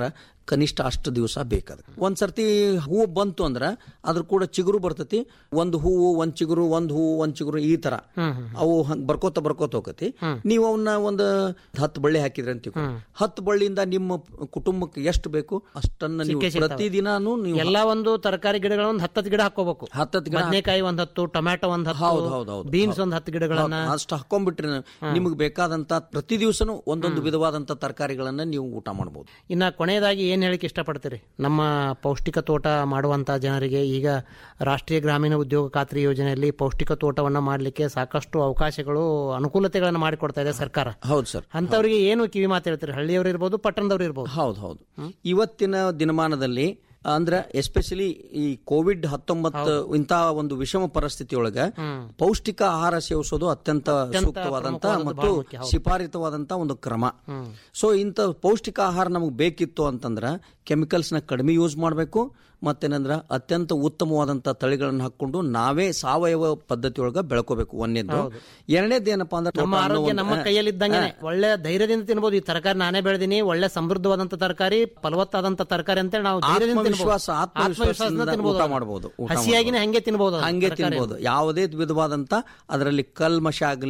ಕನಿಷ್ಠ ಅಷ್ಟು ದಿವಸ ಬೇಕದ ಒಂದ್ ಸರ್ತಿ ಹೂವು ಬಂತು ಅಂದ್ರ ಅದ್ರ ಕೂಡ ಚಿಗುರು ಬರ್ತತಿ ಒಂದು ಹೂವು ಒಂದ್ ಚಿಗುರು ಒಂದ್ ಹೂವು ಒಂದ್ ಚಿಗುರು ಈ ತರ ಅವು ಹಂಗ್ ಬರ್ಕೋತ ಬರ್ಕೋತ ಹೋಗತಿ ನೀವು ಅವನ್ನ ಒಂದು ಹತ್ತು ಬಳ್ಳಿ ಹಾಕಿದ್ರಿ ಅಂತ ತಿಳ್ಕೊ. ಹತ್ತು ಬಳ್ಳಿಯಿಂದ ನಿಮ್ಮ ಕುಟುಂಬಕ್ಕೆ ಎಷ್ಟು ಬೇಕು ಅಷ್ಟನ್ನ ನೀವು ಸಿಕ್ಕೇ ಸಿಗ್ತಾವೆ. ಪ್ರತಿದಿನಾನು ನೀವು ಎಲ್ಲ ಒಂದು ತರಕಾರಿ ಗಿಡಗಳ ಒಂದು ಹತ್ತತ್ತು ಗಿಡ ಹಾಕೋಬೇಕು ಹತ್ತತ್ತು ಗಿಡ ಬದನೆಕಾಯಿ ಒಂದ್ ಹತ್ತು ಟೊಮ್ಯಾಟೊ ಒಂದ್ ಹತ್ತು ಹೌದು ಹೌದು ಹೌದು ಬೀನ್ಸ್ ಒಂದ್ ಹತ್ತು ಗಿಡಗಳನ್ನ ಹೌದು, ಅಷ್ಟು ಹಾಕೊಂಡ್ಬಿಟ್ರೆ ನಿಮ್ಗೆ ಬೇಕಾದಂತ ಪ್ರತಿ ದಿವಸನೂ ಒಂದೊಂದು ವಿಧವಾದಂತ ತರಕಾರಿಗಳನ್ನ ನೀವು ಊಟ ಮಾಡಬಹುದು ಇನ್ನ ಕೊನೆಯದಾಗಿ ಏನ್ ಹೇಳಿಕ್ ಇಷ್ಟಪಡ್ತೀರಿ ನಮ್ಮ ಪೌಷ್ಟಿಕ ತೋಟ ಮಾಡುವಂತ ಜನರಿಗೆ ಈಗ ರಾಷ್ಟ್ರೀಯ ಗ್ರಾಮೀಣ ಉದ್ಯೋಗ ಖಾತ್ರಿ ಯೋಜನೆಯಲ್ಲಿ ಪೌಷ್ಟಿಕ ತೋಟವನ್ನ ಮಾಡಲಿಕ್ಕೆ ಸಾಕಷ್ಟು ಅವಕಾಶಗಳು ಅನುಕೂಲತೆಗಳನ್ನ ಮಾಡಿಕೊಡ್ತಾ ಇದೆ ಸರ್ಕಾರ ಹೌದು ಸರ್ ಅಂತವರಿಗೆ ಏನು ಕಿವಿ ಮಾತು ಹೇಳ್ತೀರಿ ಹಳ್ಳಿಯವರು ಇರ್ಬೋದು ಪಟ್ಟಣದವ್ರು ಇರ್ಬೋದು ಹೌದು ಹೌದು ಇವತ್ತಿನ ದಿನಮಾನದಲ್ಲಿ ಅಂದ್ರೆ ಎಸ್ಪೆಷಲಿ ಈ ಕೋವಿಡ್ ಹತ್ತೊಂಬತ್ತು ಇಂತ ಒಂದು ವಿಷಮ ಪರಿಸ್ಥಿತಿಯೊಳಗ ಪೌಷ್ಟಿಕ ಆಹಾರ ಸೇವಿಸೋದು ಅತ್ಯಂತ ಸೂಕ್ತವಾದಂತ ಪ್ರಮುಖವಾದ ಮತ್ತು ಪ್ರಾಮುಖ್ಯ, ಹೌದು. ಶಿಫಾರಿತವಾದಂತ ಒಂದು ಕ್ರಮ ಸೊ ಇಂಥ ಪೌಷ್ಟಿಕ ಆಹಾರ ನಮಗೆ ಬೇಕಿತ್ತು ಅಂತಂದ್ರ ಕೆಮಿಕಲ್ಸ್ ನ ಕಡಿಮೆ ಯೂಸ್ ಮಾಡಬೇಕು ಮತ್ತೇನಂದ್ರ ಅತ್ಯಂತ ಉತ್ತಮವಾದಂತ ತಳಿಗಳನ್ನು ಹಾಕೊಂಡು ನಾವೇ ಸಾವಯವ ಪದ್ಧತಿಯೊಳಗ ಬೆಳ್ಕೋಬೇಕು ಒಂದೇದ್ದು ಹೌದು. ಎರಡನೇದು ಏನಪ್ಪಾ ಅಂದ್ರೆ ನಮ್ಮ total ಆರೋಗ್ಯ ಒಂದು- ನಮ್ಮ ಹಾ, ಕೈಯಲ್ಲಿದ್ದಂಗೆ ಹಾ. ಒಳ್ಳೆ ಧೈರ್ಯದಿಂದ ತಿನ್ಬೋದು ಈ ತರಕಾರಿ ನಾನೇ ಬೆಳೆದಿನಿ ಒಳ್ಳೆ ಸಮೃದ್ಧವಾದಂತ ತರಕಾರಿ ಫಲವತ್ತಾದಂತ ತರಕಾರಿ ಅಂತ ನಾವು ಧೈರ್ಯದಿಂದ ತಿನ್ಬೋದು. ಆತ್ಮವಿಶ್ವಾಸ ಆತ್ಮವಿಶ್ವಾಸದಿಂದ ತಿನ್ಬೋದು ಊಟ ಅದನ್ನ. ಮಾಡಬಹುದು ಹಸಿಯಾಗಿನೇ ಹಂಗೆ ತಿನ್ಬೋದು ಅದನ್ನ ಹಂಗೆ ತರಕಾರಿಯನ್ನು. ತಿನ್ಬೋದು ಯಾವುದೇ ವಿಧವಾದಂತ ಅದರಲ್ಲಿ ಕಲ್ಮಶ ಆಗಲಿ